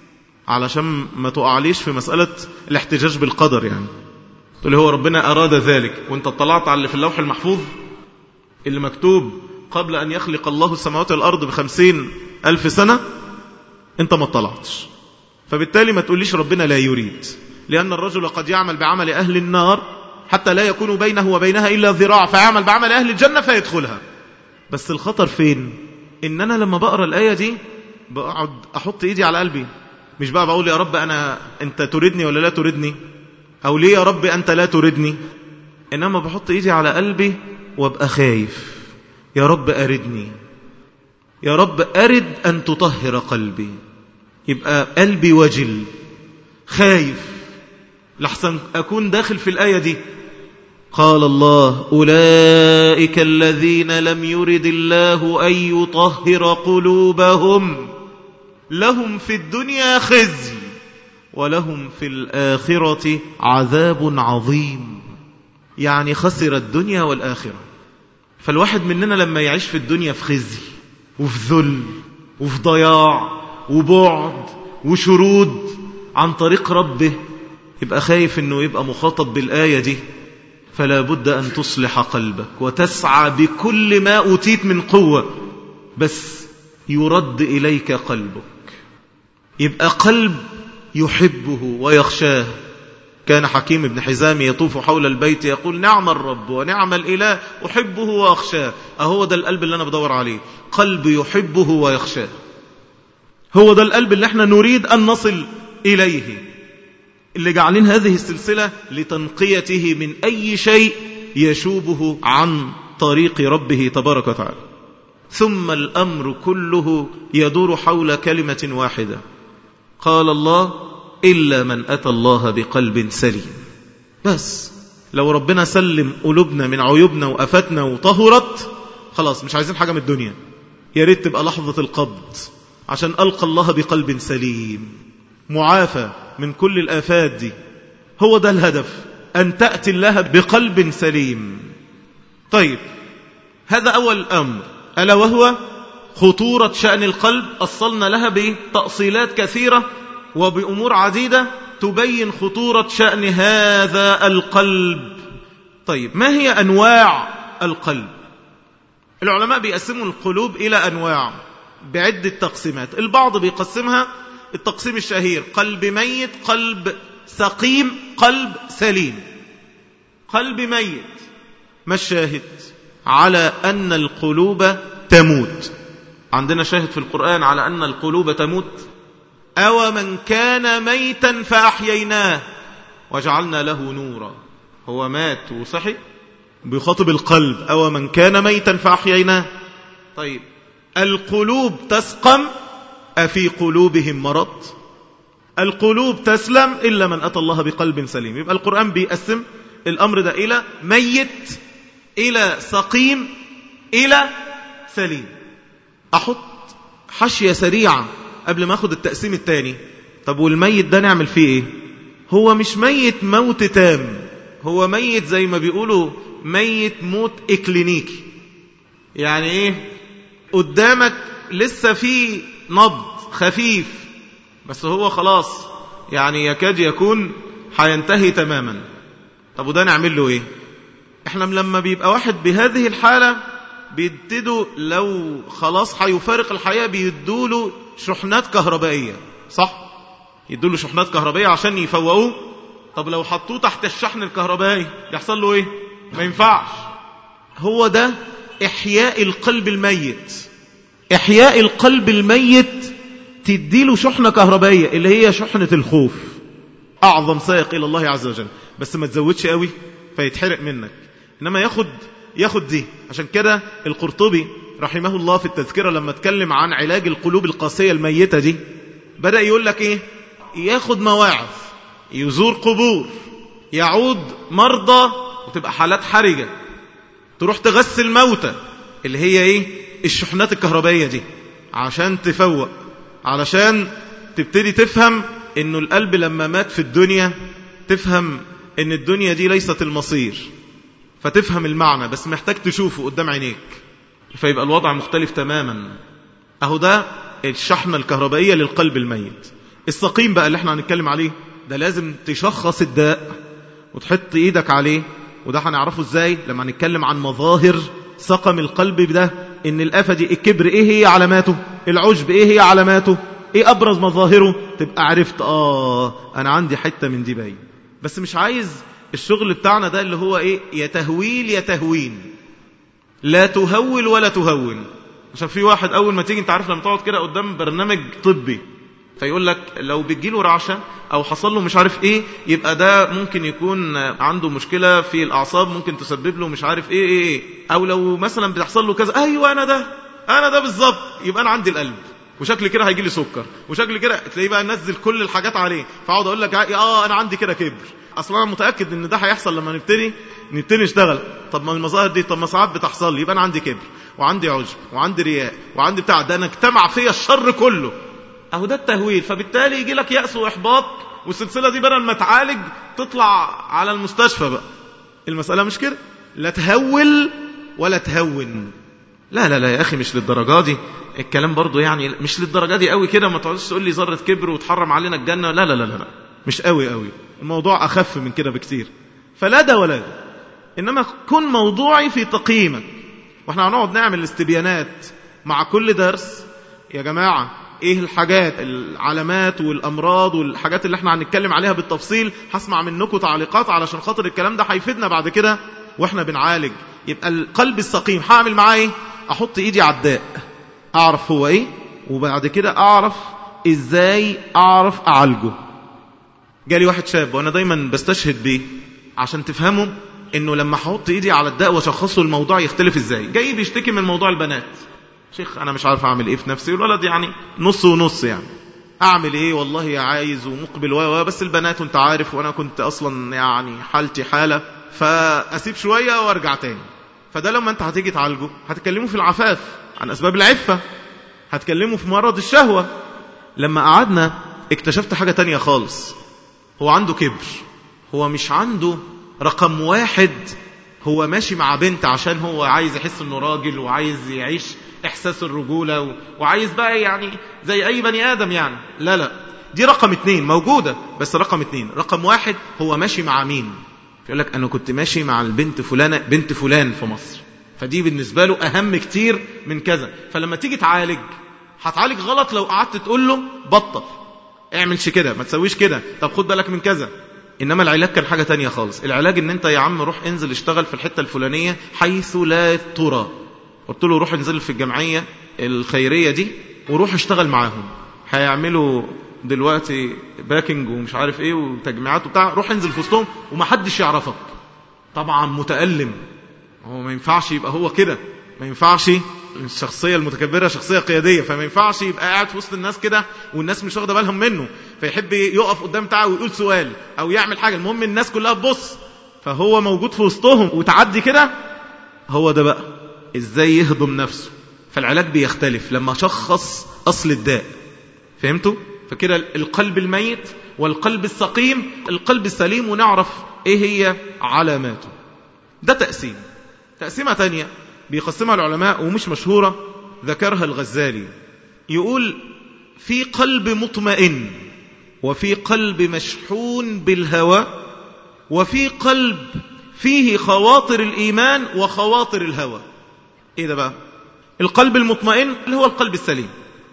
علشان ما تقعليش في مسألة الاحتجاج بالقدر يعني تقول هو ربنا أراد ذلك وانت اطلعت على اللي في اللوح المحفوظ اللي مكتوب قبل أن يخلق الله السماوات والأرض بخمسين ألف سنة انت ما اطلعتش فبالتالي ما تقوليش ربنا لا يريد لأن الرجل قد يعمل بعمل أهل النار حتى لا يكون بينه وبينها إلا ذراع فيعمل بعمل أهل الجنة فيدخلها بس الخطر فين إن أنا لما بقرأ الآية دي بقعد أحط إيدي على قلبي مش بقى بقول يا رب أنا أنت تريدني ولا لا تريدني أو ليه يا رب أنت لا تريدني إنما بحط إيدي على قلبي وابقى خايف يا رب أردني يا رب أرد أن تطهر قلبي يبقى قلبي وجل خايف لحسن أكون داخل في الآية دي قال الله أولئك الذين لم يرد الله أن يطهر قلوبهم لهم في الدنيا خزي ولهم في الآخرة عذاب عظيم يعني خسر الدنيا والآخرة فالواحد مننا لما يعيش في الدنيا في خزي وفي ذل وفي ضياع وبعد وشرود عن طريق ربه يبقى خايف انه يبقى مخاطب بالآية دي فلا بد أن تصلح قلبك وتسعى بكل ما أوتيت من قوة بس يرد إليك قلبك يبقى قلب يحبه ويخشاه كان حكيم بن حزام يطوف حول البيت يقول نعم الرب ونعم الإله أحبه وأخشاه أهو ده القلب اللي أنا بدور عليه قلب يحبه ويخشاه هو ده القلب اللي احنا نريد أن نصل إليه اللي جعلين هذه السلسلة لتنقيته من أي شيء يشوبه عن طريق ربه تبارك وتعالى ثم الأمر كله يدور حول كلمة واحدة قال الله إلا من أتى الله بقلب سليم بس لو ربنا سلم قلوبنا من عيوبنا وأفتنا وطهرت خلاص مش عايزين حاجة من الدنيا يا ريت تبقى لحظة القبض عشان ألقى الله بقلب سليم معافى من كل الآفات دي هو ده الهدف أن تأتي الله بقلب سليم طيب هذا أول أمر ألا وهو خطورة شأن القلب أصلنا لها بتأصيلات كثيرة وبأمور عديدة تبين خطورة شأن هذا القلب طيب ما هي أنواع القلب العلماء بيقسموا القلوب إلى أنواع بعدة تقسيمات البعض بيقسمها التقسيم الشهير قلب ميت قلب سقيم قلب سليم قلب ميت ما الشاهد على أن القلوب تموت عندنا شاهد في القرآن على أن القلوب تموت أو من كان ميتا فأحييناه وجعلنا له نورا هو مات وصحي بيخاطب القلب أو من كان ميتا فأحييناه طيب القلوب تسقم أفي قلوبهم مرض القلوب تسلم إلا من أتى الله بقلب سليم يبقى القرآن بيقسم الأمر ده إلى ميت إلى سقيم إلى سليم أحط حشية سريعة قبل ما أخد التقسيم الثاني طب والميت ده نعمل فيه إيه هو مش ميت موت تام هو ميت زي ما بيقولوا ميت موت إكلينيكي يعني إيه قدامك لسه في نبض خفيف بس هو خلاص يعني يكاد يكون هينتهي تماما طب وده نعمل له ايه احنا لما بيبقى واحد بهذه الحالة بيبتدوا لو خلاص هيفارق الحياة بيدوله شحنات كهربائية صح يدوله شحنات كهربائية عشان يفوقوه طب لو حطوه تحت الشحن الكهربائي يحصل له ايه ما ينفعش هو ده احياء القلب الميت إحياء القلب الميت تديله شحنة كهربائية اللي هي شحنة الخوف أعظم سائق إلى الله عز وجل بس ما تزودش قوي فيتحرق منك إنما ياخد ياخد دي عشان كده القرطبي رحمه الله في التذكرة لما اتكلم عن علاج القلوب القاسية الميتة دي بدأ يقول لك إيه ياخد مواعظ يزور قبور يعود مرضى وتبقى حالات حرجة تروح تغسل موتى اللي هي إيه الشحنات الكهربائية دي عشان تفوق علشان تبتدي تفهم انه القلب لما مات في الدنيا تفهم ان الدنيا دي ليست المصير فتفهم المعنى بس محتاج تشوفه قدام عينيك فيبقى الوضع مختلف تماما اهو ده الشحنة الكهربائية للقلب الميت السقيم بقى اللي احنا هنتكلم عليه ده لازم تشخص الداء وتحط ايدك عليه وده هنعرفه ازاي لما هنتكلم عن مظاهر سقم القلب ده ان الآفة دي الكبر ايه هي علاماته العجب ايه هي علاماته ايه ابرز مظاهره تبقى عرفت اه انا عندي حتة من دي باين بس مش عايز الشغل بتاعنا ده اللي هو ايه يا تهويل يا تهوين لا تهول ولا تهون عشان في واحد اول ما تيجي انت عارف لما تقعد كده قدام برنامج طبي فيقول لك لو بتجيله رعشة او حصل له مش عارف ايه يبقى ده ممكن يكون عنده مشكلة في الاعصاب ممكن تسبب له مش عارف ايه ايه, إيه. او لو مثلا بتحصل له كذا ايوه انا ده انا ده بالظبط يبقى انا عندي القلب وشكل كده هيجي لي سكر وشكل كده تلاقيه بقى نزل كل الحاجات عليه فاقعد اقول لك اه انا عندي كده كبر اصلا انا متاكد ان ده هيحصل لما نبتدي نبتدي نشتغل طب ما المظاهر دي طب ما ساعات بتحصل لي يبقى انا عندي كبر وعندي عجب وعندي رياء وعندي بتاع ده انا اجتمع فيا الشر كله اهو ده التهويل فبالتالي يجي لك يأس واحباط والسلسله دي بدل ما تعالج تطلع على المستشفى بقى المساله مش كده لا تهول ولا تهون لا لا لا يا اخي مش للدرجه دي الكلام برضو يعني مش للدرجه دي قوي كده ما تقعدش تقول لي ذره كبر وتحرم علينا الجنه لا لا لا لا مش قوي قوي الموضوع اخف من كده بكتير فلا ده ولا ده انما كن موضوعي في تقييمك واحنا هنقعد نعمل استبيانات مع كل درس يا جماعه ايه الحاجات العلامات والامراض والحاجات اللي احنا هنتكلم عليها بالتفصيل هسمع منكم تعليقات علشان خاطر الكلام ده هيفيدنا بعد كده واحنا بنعالج يبقى القلب السقيم هعمل معاه ايه احط ايدي على الداء اعرف هو ايه وبعد كده اعرف ازاي اعرف اعالجه جالي واحد شاب وانا دايما بستشهد بيه عشان تفهموا انه لما احط ايدي على الداء واشخصه الموضوع يختلف ازاي جاي بيشتكي من موضوع البنات شيخ انا مش عارف اعمل ايه في نفسي الولد يعني نص ونص يعني اعمل ايه والله عايز ومقبل و بس البنات وانت عارف وانا كنت اصلا يعني حالتي حاله فاسيب شويه وارجع تاني فده لما انت هتيجي تعالجه هتكلمه في العفاف عن اسباب العفه هتكلمه في مرض الشهوه لما قعدنا اكتشفت حاجه تانية خالص هو عنده كبر هو مش عنده رقم واحد هو ماشي مع بنت عشان هو عايز يحس انه راجل وعايز يعيش احساس الرجولة وعايز بقى يعني زي اي بني ادم يعني لا لا دي رقم اتنين موجودة بس رقم اتنين رقم واحد هو ماشي مع مين يقول لك انا كنت ماشي مع البنت فلانة بنت فلان في مصر فدي بالنسبة له اهم كتير من كذا فلما تيجي تعالج هتعالج غلط لو قعدت تقول له بطل اعملش كده ما تسويش كده طب خد بالك من كذا انما العلاج كان حاجة تانية خالص العلاج ان انت يا عم روح انزل اشتغل في الحتة الفلانية حيث لا ترى قلت له روح انزل في الجمعية الخيرية دي وروح اشتغل معاهم هيعملوا دلوقتي باكينج ومش عارف ايه وتجميعات وبتاع روح انزل في وسطهم ومحدش يعرفك طبعا متألم هو ما ينفعش يبقى هو كده ما ينفعش الشخصية المتكبرة شخصية قيادية فما ينفعش يبقى قاعد في وسط الناس كده والناس مش واخده بالهم منه فيحب يقف قدام بتاعه ويقول سؤال او يعمل حاجة المهم الناس كلها تبص فهو موجود في وسطهم وتعدي كده هو ده بقى ازاي يهضم نفسه فالعلاج بيختلف لما شخص اصل الداء فهمتوا فكده القلب الميت والقلب السقيم القلب السليم ونعرف ايه هي علاماته ده تقسيم تقسيمة تانية بيقسمها العلماء ومش مشهورة ذكرها الغزالي يقول في قلب مطمئن وفي قلب مشحون بالهوى وفي قلب فيه خواطر الإيمان وخواطر الهوى ايه ده بقى القلب المطمئن اللي هو القلب السليم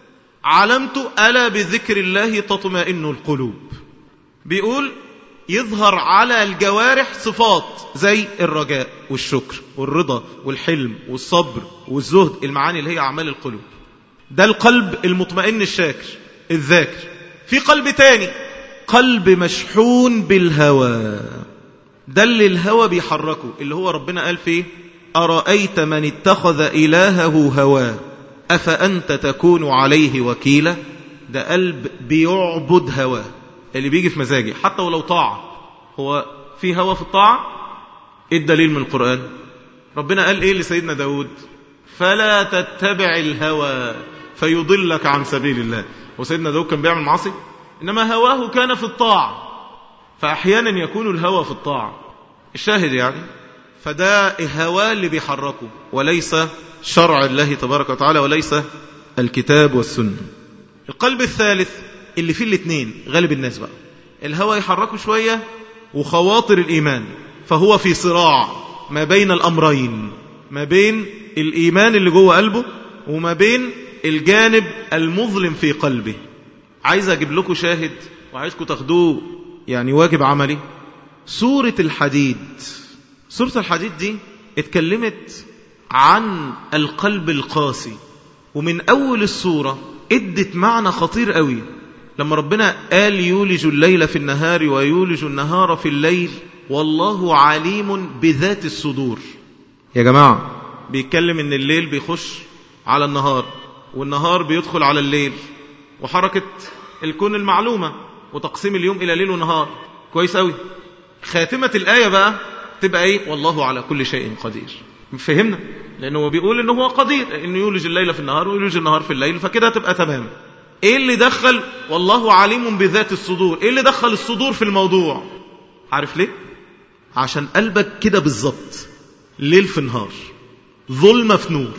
علمت ألا بذكر الله تطمئن القلوب بيقول يظهر على الجوارح صفات زي الرجاء والشكر والرضا والحلم والصبر والزهد المعاني اللي هي أعمال القلوب ده القلب المطمئن الشاكر الذاكر في قلب تاني قلب مشحون بالهوى ده اللي الهوى بيحركه اللي هو ربنا قال فيه أرأيت من اتخذ إلهه هواه أفأنت تكون عليه وكيلا ده قلب بيعبد هواه اللي بيجي في مزاجي حتى ولو طاعة هو في هوى في الطاعة ايه الدليل من القرآن ربنا قال ايه لسيدنا داود فلا تتبع الهوى فيضلك عن سبيل الله وسيدنا داود كان بيعمل معاصي إنما هواه كان في الطاعة فأحيانا يكون الهوى في الطاعة الشاهد يعني فده الهوى اللي بيحركه وليس شرع الله تبارك وتعالى وليس الكتاب والسنة القلب الثالث اللي فيه الاثنين غالب الناس بقى الهوى يحركه شوية وخواطر الإيمان فهو في صراع ما بين الأمرين ما بين الإيمان اللي جوه قلبه وما بين الجانب المظلم في قلبه عايز أجيب لكم شاهد وعايزكم تاخدوه يعني واجب عملي سورة الحديد سورة الحديد دي اتكلمت عن القلب القاسي ومن أول السورة ادت معنى خطير قوي لما ربنا قال يولج الليل في النهار ويولج النهار في الليل والله عليم بذات الصدور يا جماعة بيتكلم ان الليل بيخش على النهار والنهار بيدخل على الليل وحركة الكون المعلومة وتقسيم اليوم إلى ليل ونهار كويس قوي خاتمة الآية بقى تبقى ايه والله على كل شيء قدير فهمنا لأنه بيقول انه هو قدير انه يولج الليل في النهار ويولج النهار في الليل فكده تبقى تمام ايه اللي دخل والله عليم بذات الصدور ايه اللي دخل الصدور في الموضوع عارف ليه عشان قلبك كده بالظبط ليل في نهار ظلمة في نور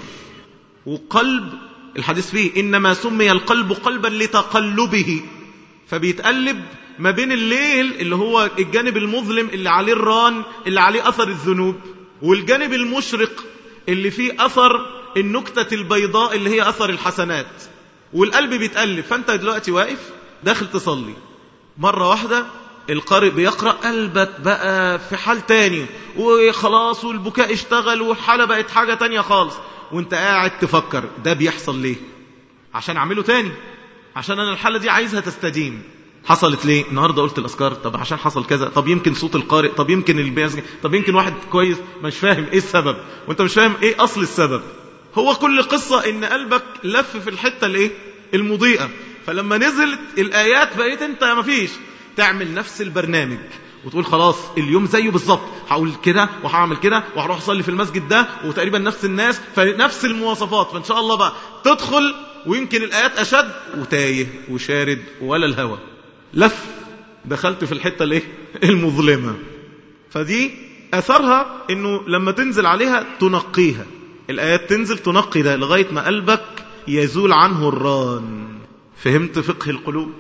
وقلب الحديث فيه إنما سمي القلب قلبا لتقلبه فبيتقلب ما بين الليل اللي هو الجانب المظلم اللي عليه الران اللي عليه أثر الذنوب والجانب المشرق اللي فيه أثر النكتة البيضاء اللي هي أثر الحسنات والقلب بيتقلب فأنت دلوقتي واقف داخل تصلي مرة واحدة القارئ بيقرأ قلبك بقى في حال تاني وخلاص والبكاء اشتغل والحالة بقت حاجة تانية خالص وانت قاعد تفكر ده بيحصل ليه عشان اعمله تاني عشان انا الحالة دي عايزها تستديم حصلت ليه النهاردة قلت الأذكار طب عشان حصل كذا طب يمكن صوت القارئ طب يمكن البيزج طب يمكن واحد كويس مش فاهم ايه السبب وانت مش فاهم ايه أصل السبب هو كل قصة ان قلبك لف في الحتة الايه المضيئة فلما نزلت الآيات بقيت انت مفيش تعمل نفس البرنامج وتقول خلاص اليوم زيه بالظبط هقول كده وهعمل كده وهروح اصلي في المسجد ده وتقريبا نفس الناس فنفس المواصفات فان شاء الله بقى تدخل ويمكن الايات اشد وتايه وشارد ولا الهوى لف دخلت في الحته الايه المظلمه فدي اثرها انه لما تنزل عليها تنقيها الايات تنزل تنقي ده لغايه ما قلبك يزول عنه الران فهمت فقه القلوب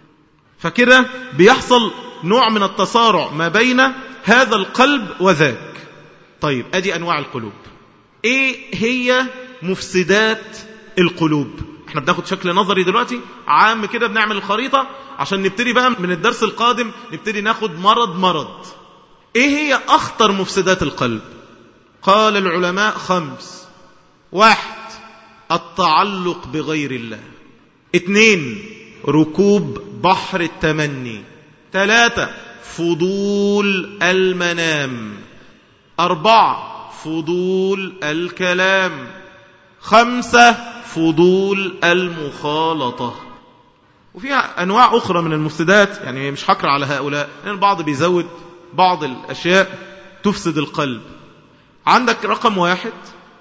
فكده بيحصل نوع من التصارع ما بين هذا القلب وذاك طيب ادي انواع القلوب ايه هي مفسدات القلوب احنا بناخد شكل نظري دلوقتي عام كده بنعمل الخريطة عشان نبتدي بقى من الدرس القادم نبتدي ناخد مرض مرض ايه هي اخطر مفسدات القلب قال العلماء خمس واحد التعلق بغير الله اثنين ركوب بحر التمني ثلاثة فضول المنام أربعة فضول الكلام خمسة فضول المخالطة وفيها أنواع أخرى من المفسدات يعني مش حكر على هؤلاء يعني البعض بيزود بعض الأشياء تفسد القلب عندك رقم واحد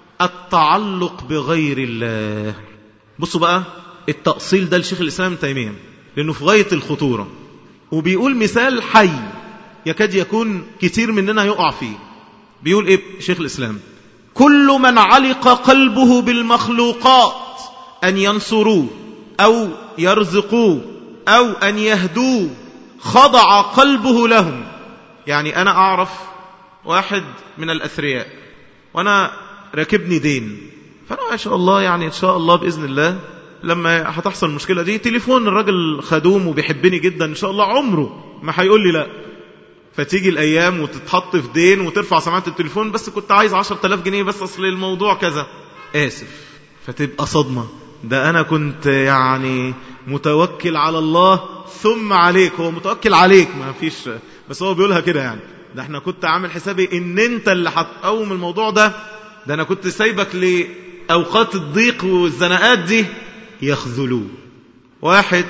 التعلق بغير الله بصوا بقى التأصيل ده لشيخ الإسلام تيمية لأنه في غاية الخطورة وبيقول مثال حي يكاد يكون كتير مننا يقع فيه بيقول إيه شيخ الإسلام كل من علق قلبه بالمخلوقات أن ينصروه أو يرزقوه أو أن يهدوه خضع قلبه لهم يعني أنا أعرف واحد من الأثرياء وأنا راكبني دين فأنا ما شاء الله يعني إن شاء الله بإذن الله لما هتحصل المشكلة دي تليفون الراجل خدوم وبيحبني جدا إن شاء الله عمره ما هيقول لي لا فتيجي الأيام وتتحط في دين وترفع سماعة التليفون بس كنت عايز عشر تلاف جنيه بس أصل الموضوع كذا آسف فتبقى صدمة ده أنا كنت يعني متوكل على الله ثم عليك هو متوكل عليك ما فيش بس هو بيقولها كده يعني ده احنا كنت عامل حسابي ان انت اللي هتقوم الموضوع ده ده انا كنت سايبك لأوقات الضيق والزنقات دي يخذلوه واحد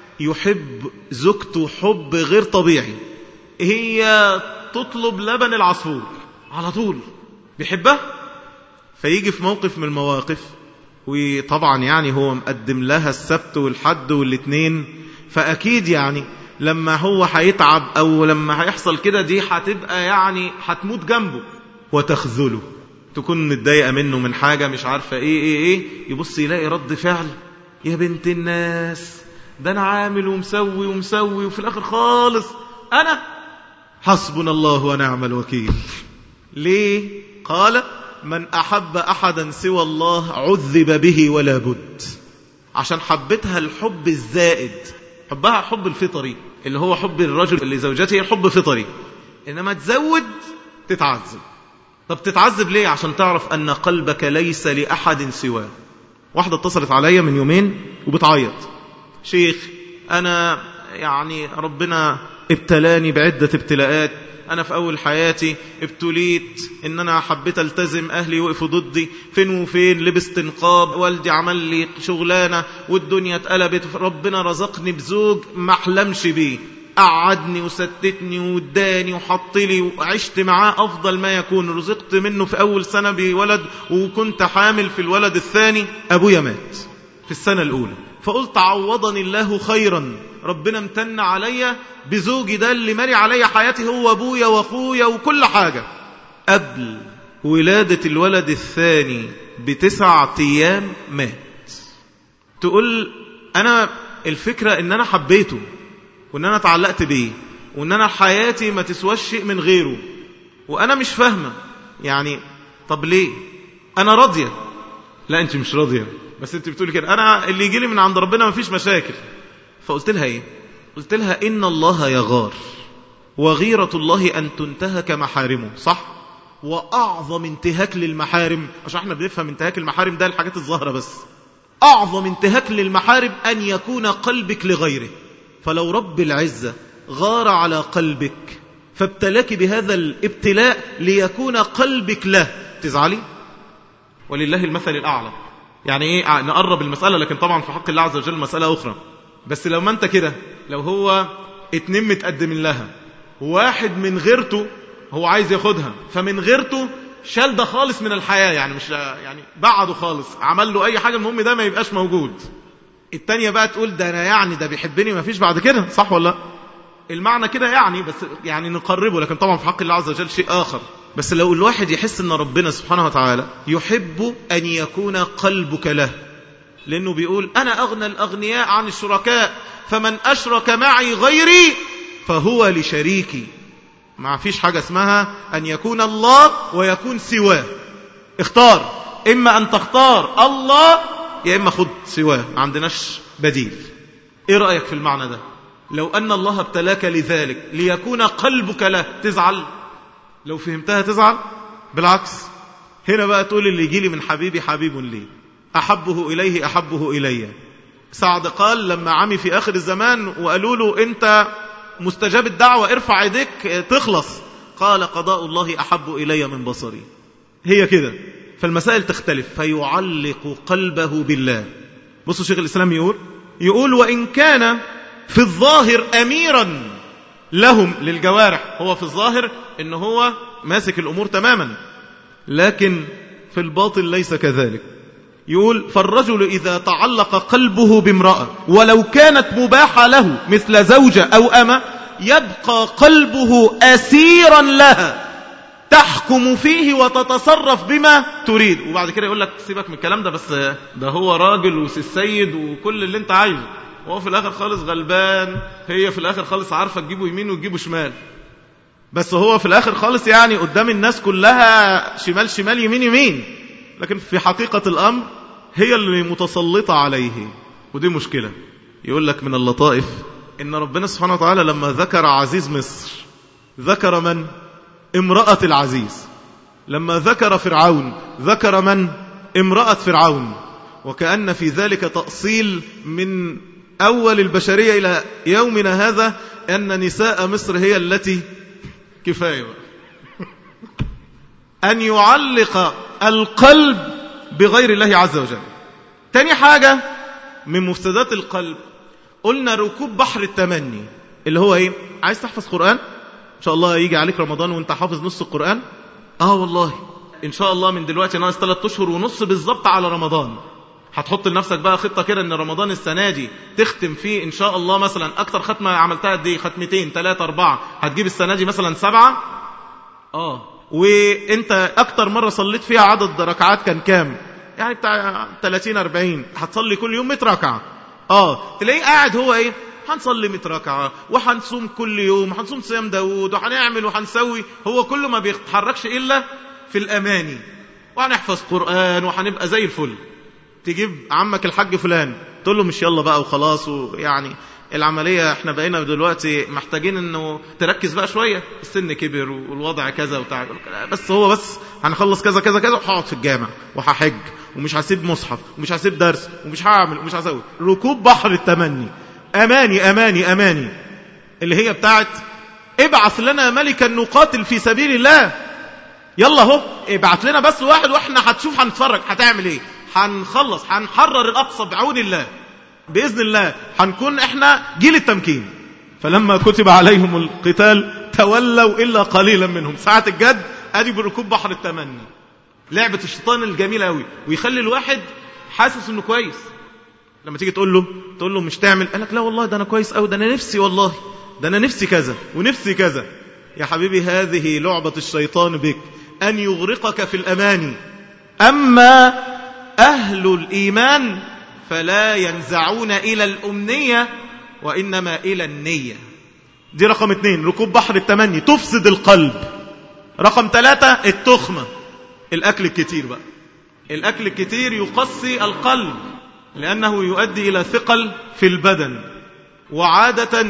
يحب زوجته حب غير طبيعي هي تطلب لبن العصفور على طول بيحبها فيجي في موقف من المواقف وطبعا يعني هو مقدم لها السبت والحد والاثنين فأكيد يعني لما هو هيتعب أو لما هيحصل كده دي هتبقى يعني هتموت جنبه وتخذله تكون متضايقة منه من حاجة مش عارفة ايه ايه ايه يبص يلاقي رد فعل يا بنت الناس ده انا عامل ومسوي ومسوي وفي الاخر خالص انا حسبنا الله ونعم الوكيل ليه قال من احب احدا سوى الله عذب به ولا بد عشان حبتها الحب الزائد حبها حب الفطري اللي هو حب الرجل لزوجته حب فطري إنما تزود تتعذب طب تتعذب ليه عشان تعرف أن قلبك ليس لأحد سواه واحدة اتصلت عليا من يومين وبتعيط شيخ أنا يعني ربنا ابتلاني بعدة ابتلاءات أنا في أول حياتي ابتليت إن أنا حبيت ألتزم أهلي وقفوا ضدي فين وفين لبست نقاب والدي عمل لي شغلانة والدنيا اتقلبت ربنا رزقني بزوج ما احلمش بيه قعدني وستتني واداني وحط لي وعشت معاه أفضل ما يكون رزقت منه في أول سنة بولد وكنت حامل في الولد الثاني أبويا مات في السنة الأولى فقلت عوضني الله خيرا ربنا امتن عليا بزوجي ده اللي مري عليا حياتي هو أبويا وأخويا وكل حاجة قبل ولادة الولد الثاني بتسعة أيام مات تقول أنا الفكرة إن أنا حبيته وإن أنا تعلقت بيه وإن أنا حياتي ما تسواش شيء من غيره وأنا مش فاهمة يعني طب ليه أنا راضية لا أنت مش راضية بس أنت بتقولي كده أنا اللي يجي لي من عند ربنا ما فيش مشاكل فقلت لها إيه قلت لها إن الله يغار وغيرة الله أن تنتهك محارمه صح وأعظم انتهاك للمحارم عشان احنا بنفهم انتهاك المحارم ده الحاجات الظاهرة بس أعظم انتهاك للمحارم أن يكون قلبك لغيره فلو رب العزة غار على قلبك فابتلاك بهذا الابتلاء ليكون قلبك له تزعلي ولله المثل الأعلى يعني ايه نقرب المسألة لكن طبعا في حق الله عز وجل مسألة أخرى بس لو ما انت كده لو هو اتنين متقدمين لها واحد من غيرته هو عايز ياخدها فمن غيرته شال ده خالص من الحياة يعني مش يعني بعده خالص عمل له أي حاجة المهم ده ما يبقاش موجود التانية بقى تقول ده أنا يعني ده بيحبني ما فيش بعد كده صح ولا لا المعنى كده يعني بس يعني نقربه لكن طبعا في حق الله عز وجل شيء آخر بس لو الواحد يحس أن ربنا سبحانه وتعالى يحب أن يكون قلبك له لأنه بيقول أنا أغنى الأغنياء عن الشركاء فمن أشرك معي غيري فهو لشريكي ما فيش حاجة اسمها أن يكون الله ويكون سواه اختار إما أن تختار الله يا إما خد سواه ما عندناش بديل إيه رأيك في المعنى ده لو أن الله ابتلاك لذلك ليكون قلبك له تزعل لو فهمتها تزعل بالعكس هنا بقى تقول اللي يجي لي من حبيبي حبيب لي أحبه إليه أحبه إلي سعد قال لما عمي في آخر الزمان وقالوا له أنت مستجاب الدعوة ارفع يديك تخلص قال قضاء الله أحب إلي من بصري هي كده فالمسائل تختلف فيعلق قلبه بالله بصوا شيخ الإسلام يقول يقول وإن كان في الظاهر أميرا لهم للجوارح هو في الظاهر إن هو ماسك الأمور تماما لكن في الباطل ليس كذلك يقول فالرجل إذا تعلق قلبه بامرأة ولو كانت مباحة له مثل زوجة أو أمة يبقى قلبه أسيرا لها تحكم فيه وتتصرف بما تريد وبعد كده يقول لك سيبك من الكلام ده بس ده هو راجل والسيد وكل اللي انت عايزه وهو في الآخر خالص غلبان هي في الآخر خالص عارفة تجيبه يمين وتجيبه شمال بس هو في الآخر خالص يعني قدام الناس كلها شمال شمال يمين يمين لكن في حقيقة الأمر هي اللي متسلطة عليه ودي مشكلة يقول لك من اللطائف إن ربنا سبحانه وتعالى لما ذكر عزيز مصر ذكر من؟ امرأة العزيز لما ذكر فرعون ذكر من؟ امرأة فرعون وكأن في ذلك تأصيل من أول البشرية إلى يومنا هذا أن نساء مصر هي التي كفاية بقى. أن يعلق القلب بغير الله عز وجل تاني حاجة من مفسدات القلب قلنا ركوب بحر التمني اللي هو ايه عايز تحفظ قرآن ان شاء الله يجي عليك رمضان وانت حافظ نص القرآن اه والله ان شاء الله من دلوقتي ناقص 3 اشهر ونص بالظبط على رمضان هتحط لنفسك بقى خطة كده ان رمضان السنة دي تختم فيه ان شاء الله مثلا اكتر ختمة عملتها قد ايه ختمتين ثلاثة اربعة هتجيب السنة دي مثلا سبعة اه وانت اكتر مرة صليت فيها عدد ركعات كان كام يعني بتاع 30 40 هتصلي كل يوم 100 ركعة اه تلاقيه قاعد هو ايه هنصلي 100 ركعة وهنصوم كل يوم هنصوم صيام داوود وهنعمل وهنسوي هو كله ما بيتحركش الا في الاماني وهنحفظ قرآن وهنبقى زي الفل تجيب عمك الحاج فلان تقول له مش يلا بقى وخلاص ويعني العملية احنا بقينا دلوقتي محتاجين انه تركز بقى شوية السن كبر والوضع كذا وبتاع بس هو بس هنخلص كذا كذا كذا وهقعد في الجامع وهحج ومش هسيب مصحف ومش هسيب درس ومش هعمل ومش هسوي ركوب بحر التمني اماني اماني اماني اللي هي بتاعت ابعث لنا ملكا نقاتل في سبيل الله يلا اهو ابعت لنا بس واحد واحنا هتشوف هنتفرج هتعمل ايه هنخلص هنحرر الاقصى بعون الله باذن الله هنكون احنا جيل التمكين فلما كتب عليهم القتال تولوا الا قليلا منهم ساعه الجد ادي بركوب بحر التمني لعبه الشيطان الجميله قوي ويخلي الواحد حاسس انه كويس لما تيجي تقول له تقول له مش تعمل قال لك لا والله ده انا كويس قوي ده انا نفسي والله ده انا نفسي كذا ونفسي كذا يا حبيبي هذه لعبة الشيطان بك أن يغرقك في الأماني أما أهل الإيمان فلا ينزعون إلى الأمنية وإنما إلى النية دي رقم اثنين ركوب بحر التمني تفسد القلب رقم ثلاثة التخمة الأكل الكتير بقى الأكل الكتير يقصي القلب لأنه يؤدي إلى ثقل في البدن وعادة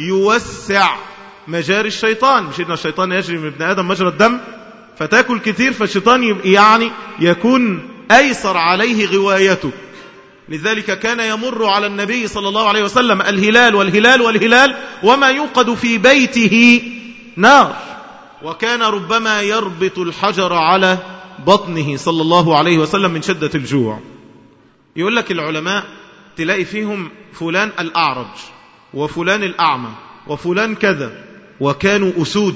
يوسع مجاري الشيطان مش إن الشيطان يجري من ابن آدم مجرى الدم فتاكل كتير فالشيطان يعني يكون أيسر عليه غوايته لذلك كان يمر على النبي صلى الله عليه وسلم الهلال والهلال والهلال وما يوقد في بيته نار وكان ربما يربط الحجر على بطنه صلى الله عليه وسلم من شدة الجوع يقول لك العلماء تلاقي فيهم فلان الأعرج وفلان الأعمى وفلان كذا وكانوا أسود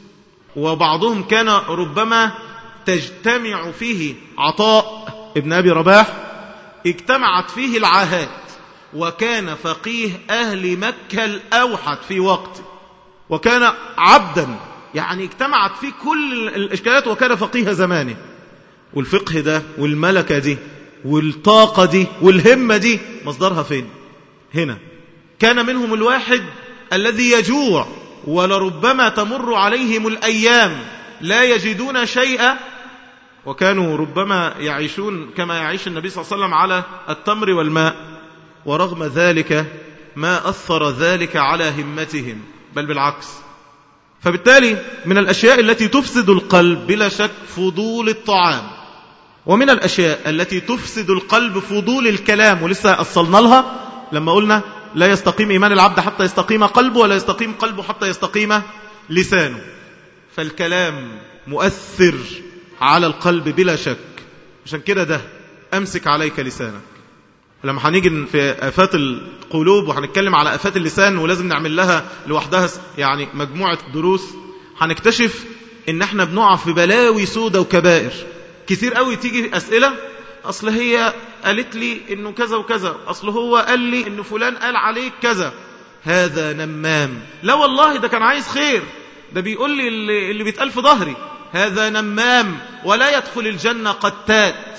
وبعضهم كان ربما تجتمع فيه عطاء ابن أبي رباح اجتمعت فيه العاهات وكان فقيه أهل مكة الأوحد في وقته وكان عبدا يعني اجتمعت فيه كل الإشكالات وكان فقيه زمانه والفقه ده والملكة دي والطاقة دي والهمة دي مصدرها فين هنا كان منهم الواحد الذي يجوع ولربما تمر عليهم الأيام لا يجدون شيئا وكانوا ربما يعيشون كما يعيش النبي صلى الله عليه وسلم على التمر والماء ورغم ذلك ما أثر ذلك على همتهم بل بالعكس فبالتالي من الأشياء التي تفسد القلب بلا شك فضول الطعام ومن الأشياء التي تفسد القلب فضول الكلام ولسه أصلنا لها لما قلنا لا يستقيم إيمان العبد حتى يستقيم قلبه ولا يستقيم قلبه حتى يستقيم لسانه فالكلام مؤثر على القلب بلا شك عشان كده ده أمسك عليك لسانك لما هنيجي في آفات القلوب وهنتكلم على آفات اللسان ولازم نعمل لها لوحدها يعني مجموعة دروس هنكتشف ان احنا بنقع في بلاوي سودة وكبائر كتير قوي تيجي أسئلة أصل هي قالت لي إنه كذا وكذا أصل هو قال لي إنه فلان قال عليك كذا هذا نمام لا والله ده كان عايز خير ده بيقول لي اللي, اللي بيتقال في ظهري هذا نمام ولا يدخل الجنة قتات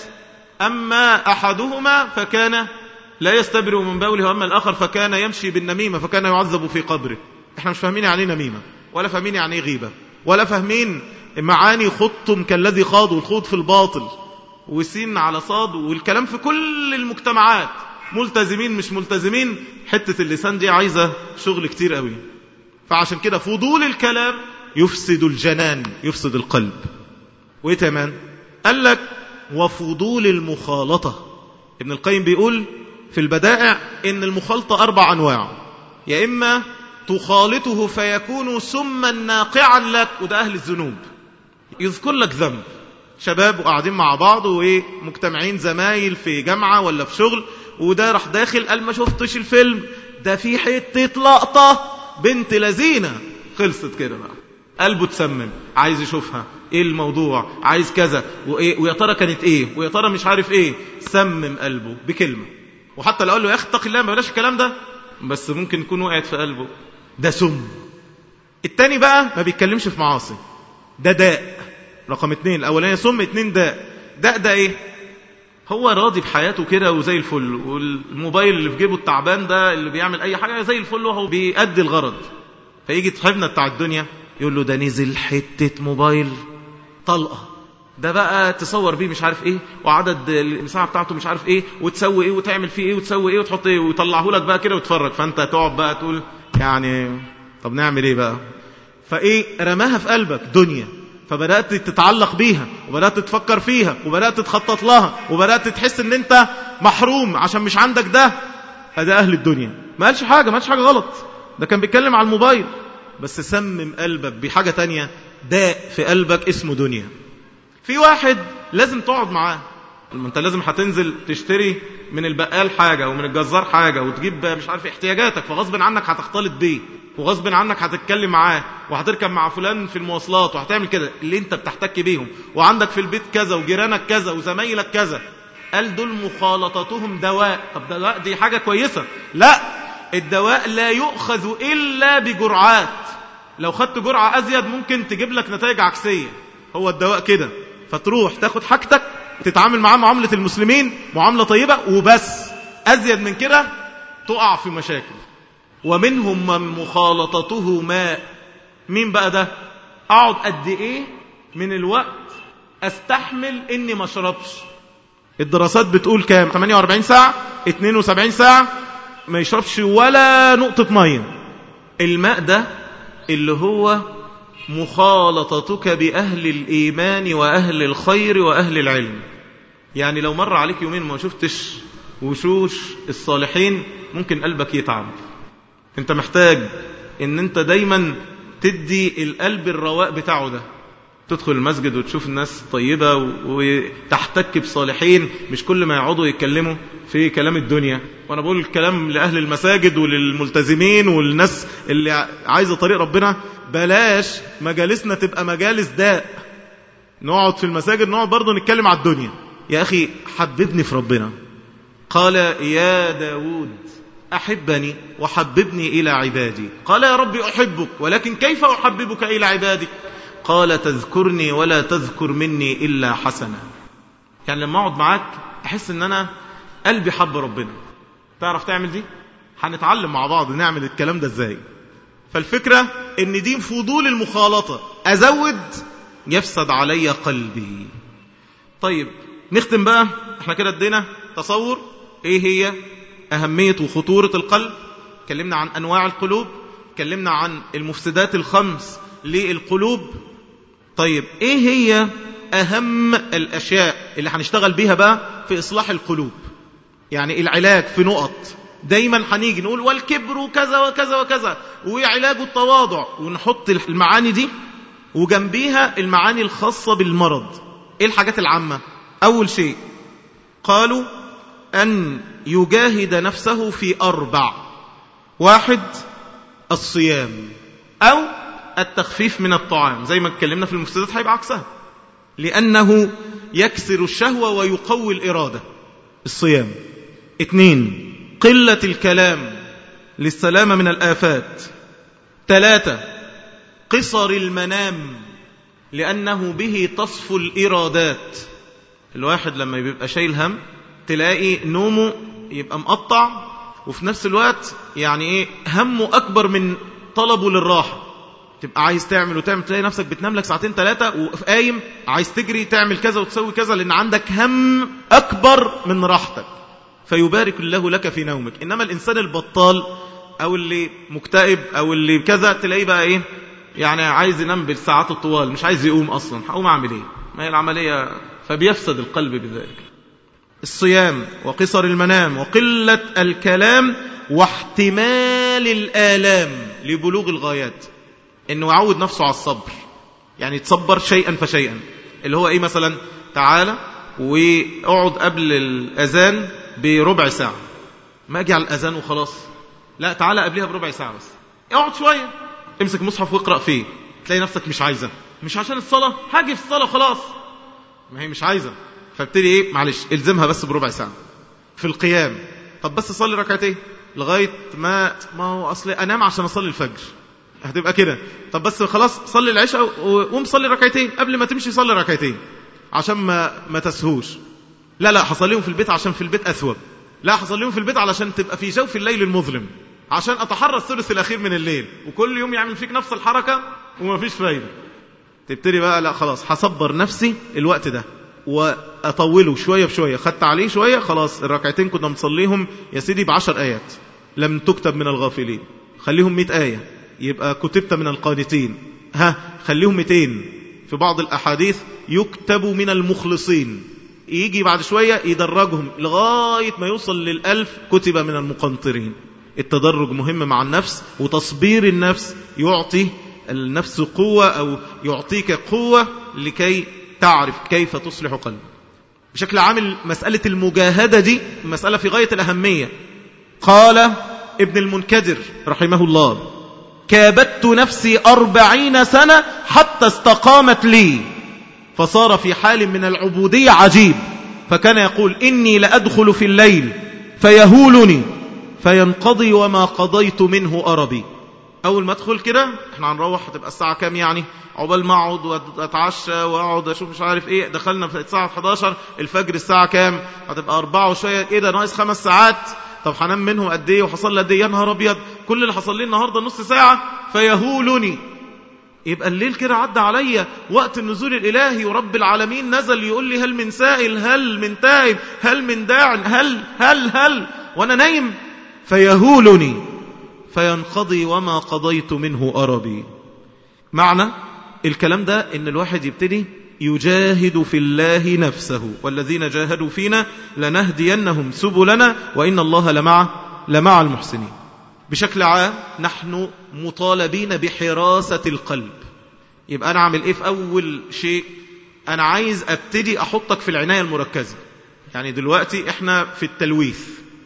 أما أحدهما فكان لا يستبرئ من بوله وأما الآخر فكان يمشي بالنميمة فكان يعذب في قبره احنا مش فاهمين يعني نميمة ولا فاهمين يعني غيبة ولا فاهمين معاني خضتم كالذي خاض والخوض في الباطل وسين على صاد والكلام في كل المجتمعات ملتزمين مش ملتزمين حتة اللسان دي عايزة شغل كتير قوي فعشان كده فضول الكلام يفسد الجنان يفسد القلب وايه كمان قال لك وفضول المخالطة ابن القيم بيقول في البدائع ان المخالطة اربع انواع يا اما تخالطه فيكون سما ناقعا لك وده اهل الذنوب يذكر لك ذنب شباب وقاعدين مع بعض ومجتمعين زمايل في جامعة ولا في شغل وده راح داخل قال ما شفتش الفيلم ده في حتة لقطة بنت لذينة خلصت كده بقى قلبه تسمم عايز يشوفها ايه الموضوع عايز كذا وايه ويا ترى كانت ايه ويا ترى مش عارف ايه سمم قلبه بكلمة وحتى لو قال له يا اخي اتق الله ما بلاش الكلام ده بس ممكن يكون وقعت في قلبه ده سم التاني بقى ما بيتكلمش في معاصي ده داء رقم اتنين الاولاني سم اتنين داء داء ده ايه هو راضي بحياته كده وزي الفل والموبايل اللي في جيبه التعبان ده اللي بيعمل اي حاجة زي الفل وهو بيأدي الغرض فيجي صاحبنا بتاع الدنيا يقول له ده نزل حتة موبايل طلقة ده بقى تصور بيه مش عارف ايه وعدد المساحه بتاعته مش عارف ايه وتسوي ايه وتعمل فيه ايه وتسوي ايه وتحط ايه ويطلعه لك بقى كده وتتفرج فانت تقعد بقى تقول يعني طب نعمل ايه بقى فايه رماها في قلبك دنيا فبدات تتعلق بيها وبدات تفكر فيها وبدات تخطط لها وبدات تحس ان انت محروم عشان مش عندك ده هذا اهل الدنيا ما قالش حاجه ما قالش حاجه غلط ده كان بيتكلم على الموبايل بس سمم قلبك بحاجه تانية داء في قلبك اسمه دنيا في واحد لازم تقعد معاه انت لازم هتنزل تشتري من البقال حاجة ومن الجزار حاجة وتجيب مش عارف احتياجاتك فغصب عنك هتختلط بيه وغصب عنك هتتكلم معاه وهتركب مع فلان في المواصلات وهتعمل كده اللي انت بتحتك بيهم وعندك في البيت كذا وجيرانك كذا وزمايلك كذا قال دول مخالطتهم دواء طب دواء دي حاجة كويسة لا الدواء لا يؤخذ إلا بجرعات لو خدت جرعة أزيد ممكن تجيب لك نتائج عكسية هو الدواء كده فتروح تاخد حاجتك تتعامل معاه معاملة المسلمين معاملة طيبة وبس أزيد من كده تقع في مشاكل ومنهم من مخالطته ماء مين بقى ده أقعد قد إيه من الوقت أستحمل إني ما اشربش الدراسات بتقول كام 48 ساعة 72 ساعة ما يشربش ولا نقطة مية الماء ده اللي هو مخالطتك بأهل الإيمان وأهل الخير وأهل العلم يعني لو مر عليك يومين ما شفتش وشوش الصالحين ممكن قلبك يتعب انت محتاج ان انت دايما تدي القلب الرواء بتاعه ده تدخل المسجد وتشوف الناس طيبة وتحتك بصالحين مش كل ما يقعدوا يتكلموا في كلام الدنيا وانا بقول الكلام لأهل المساجد وللملتزمين والناس اللي عايزة طريق ربنا بلاش مجالسنا تبقى مجالس داء نقعد في المساجد نقعد برضه نتكلم على الدنيا يا أخي حببني في ربنا قال يا داود أحبني وحببني إلى عبادي قال يا رب أحبك ولكن كيف أحببك إلى عبادك قال تذكرني ولا تذكر مني إلا حسنا يعني لما أقعد معاك أحس أن أنا قلبي حب ربنا تعرف تعمل دي هنتعلم مع بعض نعمل الكلام ده ازاي فالفكرة ان دي فضول المخالطة ازود يفسد علي قلبي طيب نختم بقى احنا كده ادينا تصور ايه هي اهمية وخطورة القلب اتكلمنا عن انواع القلوب اتكلمنا عن المفسدات الخمس للقلوب طيب ايه هي اهم الاشياء اللي هنشتغل بيها بقى في اصلاح القلوب يعني العلاج في نقط دايما هنيجي نقول والكبر كذا وكذا وكذا وعلاج التواضع ونحط المعاني دي وجنبيها المعاني الخاصة بالمرض ايه الحاجات العامة اول شيء قالوا ان يجاهد نفسه في اربع واحد الصيام او التخفيف من الطعام زي ما اتكلمنا في المفسدات هيبقى عكسها لانه يكسر الشهوة ويقوي الارادة الصيام اثنين قلة الكلام للسلامة من الآفات ثلاثة قصر المنام لأنه به تصفو الإرادات الواحد لما يبقى شايل هم تلاقي نومه يبقى مقطع وفي نفس الوقت يعني ايه همه أكبر من طلبه للراحة تبقى عايز تعمل وتعمل تلاقي نفسك بتنام لك ساعتين ثلاثة وقايم عايز تجري تعمل كذا وتسوي كذا لأن عندك هم أكبر من راحتك فيبارك الله لك في نومك إنما الإنسان البطال أو اللي مكتئب أو اللي كذا تلاقيه بقى إيه يعني عايز ينام بالساعات الطوال مش عايز يقوم أصلا هقوم أعمل إيه ما هي العملية فبيفسد القلب بذلك الصيام وقصر المنام وقلة الكلام واحتمال الآلام لبلوغ الغايات إنه يعود نفسه على الصبر يعني تصبر شيئا فشيئا اللي هو إيه مثلا تعالى واقعد قبل الأذان بربع ساعة ما أجي على الأذان وخلاص لا تعالى قبلها بربع ساعة بس اقعد شوية امسك مصحف واقرأ فيه تلاقي نفسك مش عايزة مش عشان الصلاة هاجي في الصلاة خلاص ما هي مش عايزة فابتدي ايه معلش الزمها بس بربع ساعة في القيام طب بس صلي ركعتين لغاية ما ما هو أصلي أنام عشان أصلي الفجر هتبقى كده طب بس خلاص صلي العشاء وقوم صلي ركعتين قبل ما تمشي صلي ركعتين عشان ما ما تسهوش لا لا هصليهم في البيت عشان في البيت أثوب لا هصليهم في البيت علشان تبقى في جوف الليل المظلم عشان أتحرى الثلث الأخير من الليل وكل يوم يعمل فيك نفس الحركة وما فيش فايدة تبتدي بقى لا خلاص هصبر نفسي الوقت ده وأطوله شوية بشوية خدت عليه شوية خلاص الركعتين كنا مصليهم يا سيدي بعشر آيات لم تكتب من الغافلين خليهم مئة آية يبقى كتبت من القانتين ها خليهم 200 في بعض الأحاديث يكتب من المخلصين يجي بعد شوية يدرجهم لغاية ما يوصل للألف كتب من المقنطرين التدرج مهم مع النفس وتصبير النفس يعطي النفس قوة أو يعطيك قوة لكي تعرف كيف تصلح قلبك بشكل عام مسألة المجاهدة دي مسألة في غاية الأهمية قال ابن المنكدر رحمه الله كابدت نفسي أربعين سنة حتى استقامت لي فصار في حال من العبودية عجيب فكان يقول إني لأدخل في الليل فيهولني فينقضي وما قضيت منه أربي أول ما أدخل كده احنا هنروح هتبقى الساعة كام يعني عقبال ما أقعد وأتعشى وأقعد أشوف مش عارف إيه دخلنا في الساعة 11 الفجر الساعة كام هتبقى أربعة وشوية إيه ده ناقص خمس ساعات طب هنام منهم قد ايه وحصل لي قد ايه يا نهار ابيض كل اللي حصل لي النهارده نص ساعه فيهولني يبقى الليل كده عدى عليا وقت النزول الالهي ورب العالمين نزل يقول لي هل من سائل هل من تائب هل من داع هل هل هل وانا نايم فيهولني فينقضي وما قضيت منه أربي معنى الكلام ده ان الواحد يبتدي يجاهد في الله نفسه والذين جاهدوا فينا لنهدينهم سبلنا وإن الله لمع لمع المحسنين بشكل عام نحن مطالبين بحراسة القلب يبقى أنا أعمل إيه في أول شيء أنا عايز أبتدي أحطك في العناية المركزة يعني دلوقتي إحنا في التلويث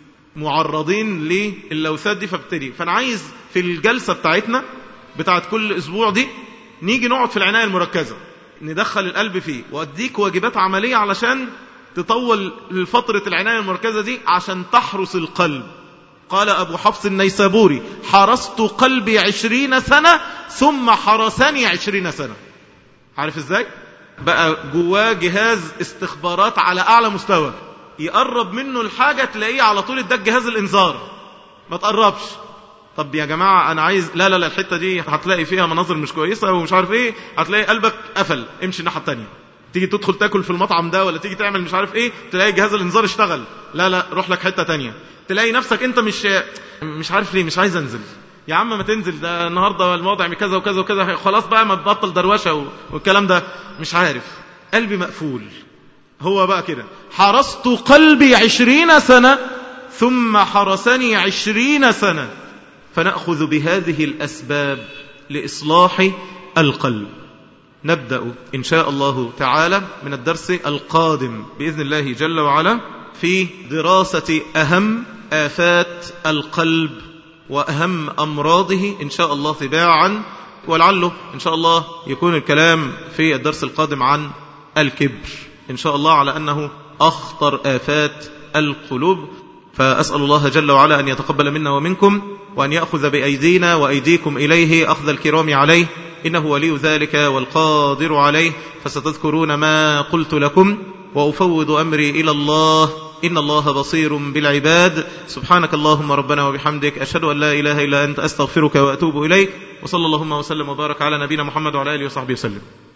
معرضين للوثات دي فابتدي فأنا عايز في الجلسة بتاعتنا بتاعت كل أسبوع دي نيجي نقعد في العناية المركزة ندخل القلب فيه وأديك واجبات عملية علشان تطول فترة العناية المركزة دي عشان تحرس القلب قال أبو حفص النيسابوري حرست قلبي عشرين سنة ثم حرسني عشرين سنة عارف ازاي؟ بقى جواه جهاز استخبارات على أعلى مستوى يقرب منه الحاجة تلاقيه على طول اداك جهاز الإنذار ما تقربش طب يا جماعة أنا عايز لا لا لا الحتة دي هتلاقي فيها مناظر مش كويسة ومش عارف إيه هتلاقي قلبك قفل امشي الناحية التانية تيجي تدخل تاكل في المطعم ده ولا تيجي تعمل مش عارف ايه تلاقي جهاز الانذار اشتغل لا لا روح لك حتة تانية تلاقي نفسك انت مش مش عارف ليه مش عايز انزل يا عم ما تنزل ده النهارده الموضع كذا وكذا وكذا خلاص بقى ما تبطل دروشه والكلام ده مش عارف قلبي مقفول هو بقى كده حرست قلبي عشرين سنة ثم حرسني عشرين سنة فنأخذ بهذه الأسباب لإصلاح القلب نبدأ إن شاء الله تعالى من الدرس القادم بإذن الله جل وعلا في دراسة أهم آفات القلب وأهم أمراضه إن شاء الله تباعا ولعله إن شاء الله يكون الكلام في الدرس القادم عن الكبر إن شاء الله على أنه أخطر آفات القلوب فأسأل الله جل وعلا أن يتقبل منا ومنكم وأن يأخذ بأيدينا وأيديكم إليه أخذ الكرام عليه إنه ولي ذلك والقادر عليه فستذكرون ما قلت لكم وأفوض أمري إلى الله إن الله بصير بالعباد سبحانك اللهم ربنا وبحمدك أشهد أن لا إله إلا أنت أستغفرك وأتوب إليك وصلى اللهم وسلم وبارك على نبينا محمد وعلى آله وصحبه وسلم